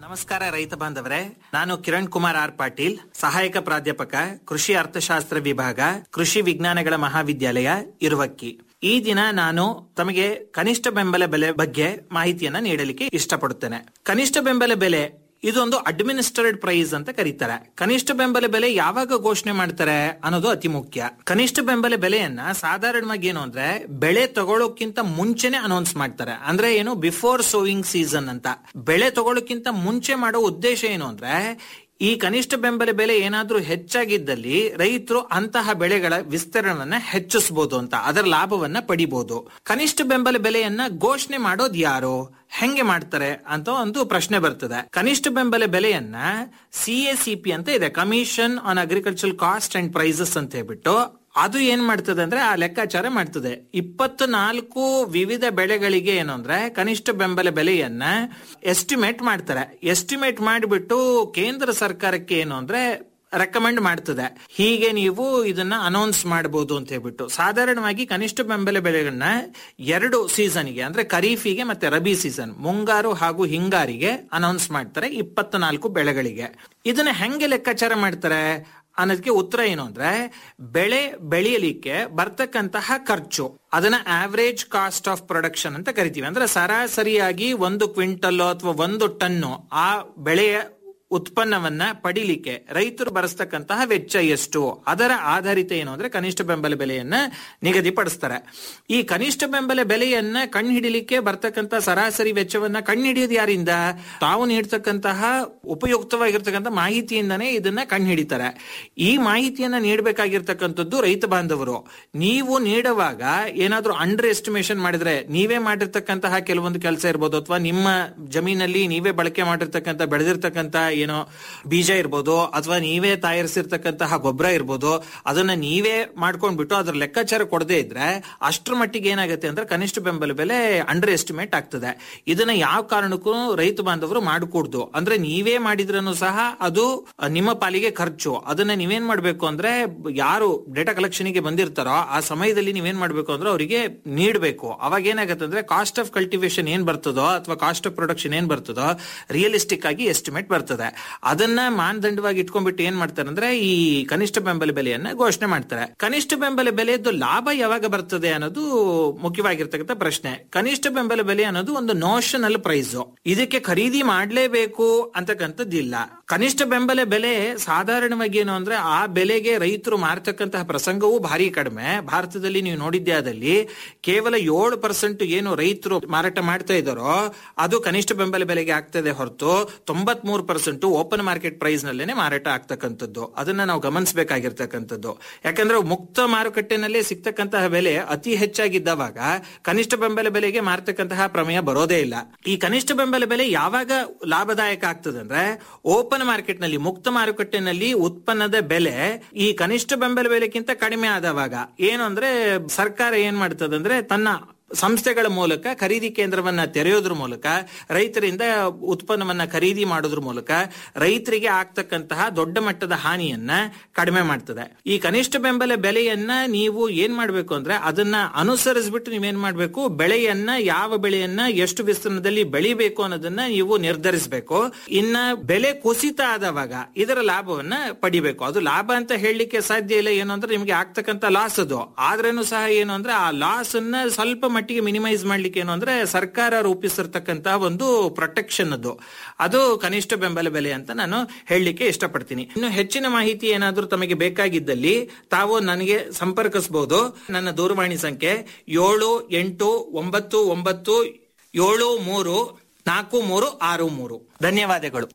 ನಮಸ್ಕಾರ ರೈತ ಬಾಂಧವರೇ ನಾನು ಕಿರಣ್ ಕುಮಾರ್ ಆರ್ ಪಾಟೀಲ್ ಸಹಾಯಕ ಪ್ರಾಧ್ಯಾಪಕ ಕೃಷಿ ಅರ್ಥಶಾಸ್ತ್ರ ವಿಭಾಗ ಕೃಷಿ ವಿಜ್ಞಾನಗಳ ಮಹಾವಿದ್ಯಾಲಯ ಇರುವಕ್ಕಿ ಈ ದಿನ ನಾನು ತಮಗೆ ಕನಿಷ್ಠ ಬೆಂಬಲ ಬೆಲೆ ಬಗ್ಗೆ ಮಾಹಿತಿಯನ್ನ ನೀಡಲಿಕ್ಕೆ ಇಷ್ಟಪಡುತ್ತೇನೆ ಕನಿಷ್ಠ ಬೆಂಬಲ ಬೆಲೆ ಇದೊಂದು ಅಡ್ಮಿನಿಸ್ಟ್ರೇಡ್ ಪ್ರೈಸ್ ಅಂತ ಕರೀತಾರೆ ಕನಿಷ್ಠ ಬೆಂಬಲ ಬೆಲೆ ಯಾವಾಗ ಘೋಷಣೆ ಮಾಡ್ತಾರೆ ಅನ್ನೋದು ಅತಿ ಮುಖ್ಯ ಕನಿಷ್ಠ ಬೆಂಬಲ ಬೆಲೆಯನ್ನ ಸಾಧಾರಣವಾಗಿ ಏನು ಅಂದ್ರೆ ಬೆಳೆ ತಗೊಳ್ಳೋಕ್ಕಿಂತ ಮುಂಚೆನೆ ಅನೌನ್ಸ್ ಮಾಡ್ತಾರೆ ಅಂದ್ರೆ ಏನು ಬಿಫೋರ್ ಸೋವಿಂಗ್ ಸೀಸನ್ ಅಂತ ಬೆಳೆ ತಗೊಳ್ಳೋಕ್ಕಿಂತ ಮುಂಚೆ ಮಾಡೋ ಉದ್ದೇಶ ಏನು ಅಂದ್ರೆ ಈ ಕನಿಷ್ಠ ಬೆಂಬಲ ಬೆಲೆ ಏನಾದ್ರೂ ಹೆಚ್ಚಾಗಿದ್ದಲ್ಲಿ ರೈತರು ಅಂತಹ ಬೆಳೆಗಳ ವಿಸ್ತರಣವನ್ನ ಹೆಚ್ಚಿಸಬಹುದು ಅಂತ ಅದರ ಲಾಭವನ್ನ ಪಡಿಬಹುದು ಕನಿಷ್ಠ ಬೆಂಬಲ ಬೆಲೆಯನ್ನ ಘೋಷಣೆ ಮಾಡೋದು ಯಾರು ಹೆಂಗೆ ಮಾಡ್ತಾರೆ ಅಂತ ಒಂದು ಪ್ರಶ್ನೆ ಬರ್ತದೆ ಕನಿಷ್ಠ ಬೆಂಬಲ ಬೆಲೆಯನ್ನ ಸಿ ಎ ಸಿ ಪಿ ಅಂತ ಇದೆ commission on agriculture cost and prices ಅಂತ ಹೇಳ್ಬಿಟ್ಟು ಅದು ಏನ್ ಮಾಡ್ತದೆ ಅಂದ್ರೆ ಆ ಲೆಕ್ಕಾಚಾರ ಮಾಡ್ತದೆ ಇಪ್ಪತ್ತು ನಾಲ್ಕು ವಿವಿಧ ಬೆಳೆಗಳಿಗೆ ಏನು ಅಂದ್ರೆ ಕನಿಷ್ಠ ಬೆಂಬಲ ಬೆಲೆಯನ್ನ ಎಸ್ಟಿಮೇಟ್ ಮಾಡ್ತಾರೆ ಎಸ್ಟಿಮೇಟ್ ಮಾಡಿಬಿಟ್ಟು ಕೇಂದ್ರ ಸರ್ಕಾರಕ್ಕೆ ಏನು ಅಂದ್ರೆ ರೆಕಮೆಂಡ್ ಮಾಡ್ತದೆ ಹೀಗೆ ನೀವು ಇದನ್ನ ಅನೌನ್ಸ್ ಮಾಡಬಹುದು ಅಂತ ಹೇಳ್ಬಿಟ್ಟು ಸಾಧಾರಣವಾಗಿ ಕನಿಷ್ಠ ಬೆಂಬಲ ಬೆಲೆಗಳನ್ನ ಎರಡು ಸೀಸನ್ಗೆ ಅಂದ್ರೆ ಖರೀಫಿಗೆ ಮತ್ತೆ ರಬಿ ಸೀಸನ್ ಮುಂಗಾರು ಹಾಗೂ ಹಿಂಗಾರಿಗೆ ಅನೌನ್ಸ್ ಮಾಡ್ತಾರೆ ಇಪ್ಪತ್ನಾಲ್ಕು ಬೆಳೆಗಳಿಗೆ ಇದನ್ನ ಹೆಂಗೆ ಲೆಕ್ಕಾಚಾರ ಮಾಡ್ತಾರೆ ಅನ್ನೋದಕ್ಕೆ ಉತ್ತರ ಏನು ಅಂದ್ರೆ ಬೆಳೆ ಬೆಳೆಯಲಿಕ್ಕೆ ಬರ್ತಕ್ಕಂತಹ ಖರ್ಚು ಅದನ್ನ ಆವರೇಜ್ ಕಾಸ್ಟ್ ಆಫ್ ಪ್ರೊಡಕ್ಷನ್ ಅಂತ ಕರಿತೀವಿ ಅಂದ್ರೆ ಸರಾಸರಿಯಾಗಿ ಒಂದು ಕ್ವಿಂಟಲ್ ಅಥವಾ ಒಂದು ಟನ್ನು ಆ ಬೆಳೆಯ ಉತ್ಪನ್ನವನ್ನ ಪಡಿಲಿಕ್ಕೆ ರೈತರು ಬರೆಸ್ತಕ್ಕಂತಹ ವೆಚ್ಚ ಎಷ್ಟು ಅದರ ಆಧಾರಿತ ಏನು ಅಂದ್ರೆ ಕನಿಷ್ಠ ಬೆಂಬಲ ಬೆಲೆಯನ್ನ ನಿಗದಿಪಡಿಸ್ತಾರೆ ಈ ಕನಿಷ್ಠ ಬೆಂಬಲ ಬೆಲೆಯನ್ನ ಕಂಡುಹಿಡಿಲಿಕ್ಕೆ ಬರ್ತಕ್ಕಂಥ ಸರಾಸರಿ ವೆಚ್ಚವನ್ನ ಕಂಡುಹಿಡಿಯೋದು ಯಾರಿಂದ ತಾವು ನೀಡ್ತಕ್ಕಂತಹ ಉಪಯುಕ್ತವಾಗಿರ್ತಕ್ಕಂಥ ಮಾಹಿತಿಯಿಂದನೇ ಇದನ್ನ ಕಂಡುಹಿಡಿತಾರೆ ಈ ಮಾಹಿತಿಯನ್ನ ನೀಡಬೇಕಾಗಿರ್ತಕ್ಕಂಥದ್ದು ರೈತ ಬಾಂಧವರು ನೀವು ನೀಡುವಾಗ ಏನಾದ್ರೂ ಅಂಡರ್ ಎಸ್ಟಿಮೇಷನ್ ಮಾಡಿದ್ರೆ ನೀವೇ ಮಾಡಿರ್ತಕ್ಕಂತಹ ಕೆಲವೊಂದು ಕೆಲಸ ಇರ್ಬೋದು ಅಥವಾ ನಿಮ್ಮ ಜಮೀನಲ್ಲಿ ನೀವೇ ಬಳಕೆ ಮಾಡಿರ್ತಕ್ಕಂಥ ಬೆಳೆದಿರ್ತಕ್ಕಂಥ ಏನೋ ಬೀಜ ಇರ್ಬೋದು ಅಥವಾ ನೀವೇ ತಯಾರಿಸಿರ್ತಕ್ಕಂತಹ ಗೊಬ್ಬರ ಇರ್ಬೋದು ಅದನ್ನ ನೀವೇ ಮಾಡ್ಕೊಂಡ್ಬಿಟ್ಟು ಅದ್ರ ಲೆಕ್ಕಾಚಾರ ಕೊಡದೇ ಇದ್ರೆ ಅಷ್ಟರ ಮಟ್ಟಿಗೆ ಏನಾಗುತ್ತೆ ಅಂದ್ರೆ ಕನಿಷ್ಠ ಬೆಂಬಲ ಬೆಲೆ ಅಂಡರ್ ಎಸ್ಟಿಮೇಟ್ ಆಗ್ತದೆ ಇದನ್ನ ಯಾವ ಕಾರಣಕ್ಕೂ ರೈತ ಬಾಂಧವರು ಮಾಡಕೂಡ್ದು ಅಂದ್ರೆ ನೀವೇ ಮಾಡಿದ್ರೂ ಸಹ ಅದು ನಿಮ್ಮ ಪಾಲಿಗೆ ಖರ್ಚು ಅದನ್ನ ನೀವೇನ್ ಮಾಡ್ಬೇಕು ಅಂದ್ರೆ ಯಾರು ಡೇಟಾ ಕಲೆಕ್ಷನ್ ಗೆ ಬಂದಿರ್ತಾರೋ ಆ ಸಮಯದಲ್ಲಿ ನೀವೇನ್ ಮಾಡ್ಬೇಕು ಅಂದ್ರೆ ಅವರಿಗೆ ನೀಡಬೇಕು ಅವಾಗ ಏನಾಗುತ್ತೆ ಅಂದ್ರೆ ಕಾಸ್ಟ್ ಆಫ್ ಕಲ್ಟಿವೇಶನ್ ಏನ್ ಬರ್ತದೋ ಅಥವಾ ಕಾಸ್ಟ್ ಆಫ್ ಪ್ರೊಡಕ್ಷನ್ ಏನ್ ಬರ್ತದೋ ರಿಯಲಿಸ್ಟಿಕ್ ಆಗಿ ಎಸ್ಟಿಮೇಟ್ ಬರ್ತದೆ ಅದನ್ನ ಮಾನದಂಡವಾಗಿ ಇಟ್ಕೊಂಡ್ಬಿಟ್ಟು ಏನ್ ಮಾಡ್ತಾರೆ ಅಂದ್ರೆ ಈ ಕನಿಷ್ಠ ಬೆಂಬಲ ಬೆಲೆಯನ್ನ ಘೋಷಣೆ ಮಾಡ್ತಾರೆ ಕನಿಷ್ಠ ಬೆಂಬಲ ಬೆಲೆಯದ್ದು ಲಾಭ ಯಾವಾಗ ಬರ್ತದೆ ಅನ್ನೋದು ಮುಖ್ಯವಾಗಿರ್ತಕ್ಕಂಥ ಪ್ರಶ್ನೆ ಕನಿಷ್ಠ ಬೆಂಬಲ ಬೆಲೆ ಅನ್ನೋದು ಒಂದು ನೋಷನಲ್ ಪ್ರೈಸ್ ಇದಕ್ಕೆ ಖರೀದಿ ಮಾಡಲೇಬೇಕು ಅಂತಕ್ಕಂಥದ್ದಿಲ್ಲ ಕನಿಷ್ಠ ಬೆಂಬಲ ಬೆಲೆ ಸಾಧಾರಣವಾಗಿ ಏನು ಅಂದ್ರೆ ಆ ಬೆಲೆಗೆ ರೈತರು ಮಾರತಕ್ಕಂತಹ ಪ್ರಸಂಗವೂ ಭಾರಿ ಕಡಿಮೆ ಭಾರತದಲ್ಲಿ ನೀವು ನೋಡಿದ್ದೇ ಆದಲ್ಲಿ ಕೇವಲ ಏಳು ಪರ್ಸೆಂಟ್ ಏನು ರೈತರು ಮಾರಾಟ ಮಾಡ್ತಾ ಇದ್ದಾರೋ ಅದು ಕನಿಷ್ಠ ಬೆಂಬಲ ಬೆಲೆಗೆ ಆಗ್ತದೆ ಹೊರತು ತೊಂಬತ್ ಮೂರು ಪರ್ಸೆಂಟ್ ಓಪನ್ ಮಾರ್ಕೆಟ್ ಪ್ರೈಸ್ ನಲ್ಲೇನೆ ಮಾರಾಟ ಆಗ್ತಕ್ಕಂಥದ್ದು ಅದನ್ನ ನಾವು ಗಮನಿಸಬೇಕಾಗಿರ್ತಕ್ಕಂಥದ್ದು ಯಾಕಂದ್ರೆ ಮುಕ್ತ ಮಾರುಕಟ್ಟೆನಲ್ಲೇ ಸಿಗ್ತಕ್ಕಂತಹ ಬೆಲೆ ಅತಿ ಹೆಚ್ಚಾಗಿದ್ದವಾಗ ಕನಿಷ್ಠ ಬೆಂಬಲ ಬೆಲೆಗೆ ಮಾರತಕ್ಕಂತಹ ಪ್ರಮೇಯ ಬರೋದೇ ಇಲ್ಲ ಈ ಕನಿಷ್ಠ ಬೆಂಬಲ ಬೆಲೆ ಯಾವಾಗ ಲಾಭದಾಯಕ ಆಗ್ತದೆ ಅಂದ್ರೆ ಓಪನ್ ಮಾರ್ಕೆಟ್ ನಲ್ಲಿ ಮುಕ್ತ ಮಾರುಕಟ್ಟೆನಲ್ಲಿ ಉತ್ಪನ್ನದ ಬೆಲೆ ಈ ಕನಿಷ್ಠ ಬೆಂಬಲ ಬೆಲೆಗಿಂತ ಕಡಿಮೆ ಆದವಾಗ ಏನು ಅಂದ್ರೆ ಸರ್ಕಾರ ಏನ್ ಮಾಡ್ತದಂದ್ರೆ ತನ್ನ ಸಂಸ್ಥೆಗಳ ಮೂಲಕ ಖರೀದಿ ಕೇಂದ್ರವನ್ನ ತೆರೆಯೋದ್ರ ಮೂಲಕ ರೈತರಿಂದ ಉತ್ಪನ್ನವನ್ನ ಖರೀದಿ ಮಾಡೋದ್ರ ಮೂಲಕ ರೈತರಿಗೆ ಆಗ್ತಕ್ಕಂತಹ ದೊಡ್ಡ ಮಟ್ಟದ ಹಾನಿಯನ್ನ ಕಡಿಮೆ ಮಾಡ್ತದೆ ಈ ಕನಿಷ್ಠ ಬೆಂಬಲ ಬೆಲೆಯನ್ನ ನೀವು ಏನ್ ಮಾಡ್ಬೇಕು ಅಂದ್ರೆ ಅದನ್ನ ಅನುಸರಿಸ್ಬಿಟ್ಟು ನೀವೇನ್ ಮಾಡ್ಬೇಕು ಬೆಳೆಯನ್ನ ಯಾವ ಬೆಳೆಯನ್ನ ಎಷ್ಟು ವಿಸ್ತೀರ್ಣದಲ್ಲಿ ಬೆಳಿಬೇಕು ಅನ್ನೋದನ್ನ ನೀವು ನಿರ್ಧರಿಸಬೇಕು ಇನ್ನ ಬೆಲೆ ಕುಸಿತ ಆದವಾಗ ಇದರ ಲಾಭವನ್ನ ಪಡಿಬೇಕು ಅದು ಲಾಭ ಅಂತ ಹೇಳಲಿಕ್ಕೆ ಸಾಧ್ಯ ಇಲ್ಲ ಏನು ಅಂದ್ರೆ ನಿಮ್ಗೆ ಆಗ್ತಕ್ಕಂತ ಲಾಸ್ ಅದು ಆದ್ರೇನು ಸಹ ಏನು ಅಂದ್ರೆ ಆ ಲಾಸ್ ಅನ್ನ ಸ್ವಲ್ಪ ಮಟ್ಟಿಗೆ ಮಿನಿಮೈಸ್ ಮಾಡ್ಲಿಕ್ಕೆ ಏನು ಅಂದ್ರೆ ಸರ್ಕಾರ ರೂಪಿಸಿರ್ತಕ್ಕಂತ ಒಂದು ಪ್ರೊಟೆಕ್ಷನ್ ಅದು ಅದು ಕನಿಷ್ಠ ಬೆಂಬಲ ಬೆಲೆ ಅಂತ ನಾನು ಹೇಳಲಿಕ್ಕೆ ಇಷ್ಟಪಡ್ತೀನಿ ಇನ್ನು ಹೆಚ್ಚಿನ ಮಾಹಿತಿ ಏನಾದ್ರೂ ತಮಗೆ ಬೇಕಾಗಿದ್ದಲ್ಲಿ ತಾವು ನನಗೆ ಸಂಪರ್ಕಿಸಬಹುದು ನನ್ನ ದೂರವಾಣಿ ಸಂಖ್ಯೆ ಏಳು ಎಂಟು ಒಂಬತ್ತು ಒಂಬತ್ತು ಏಳು ಮೂರು ನಾಲ್ಕು ಮೂರು ಆರು ಮೂರು ಧನ್ಯವಾದಗಳು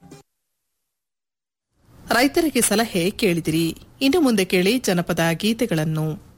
ರೈತರಿಗೆ ಸಲಹೆ ಕೇಳಿದಿರಿ ಇನ್ನು ಮುಂದೆ ಕೇಳಿ ಜನಪದ ಗೀತೆಗಳನ್ನು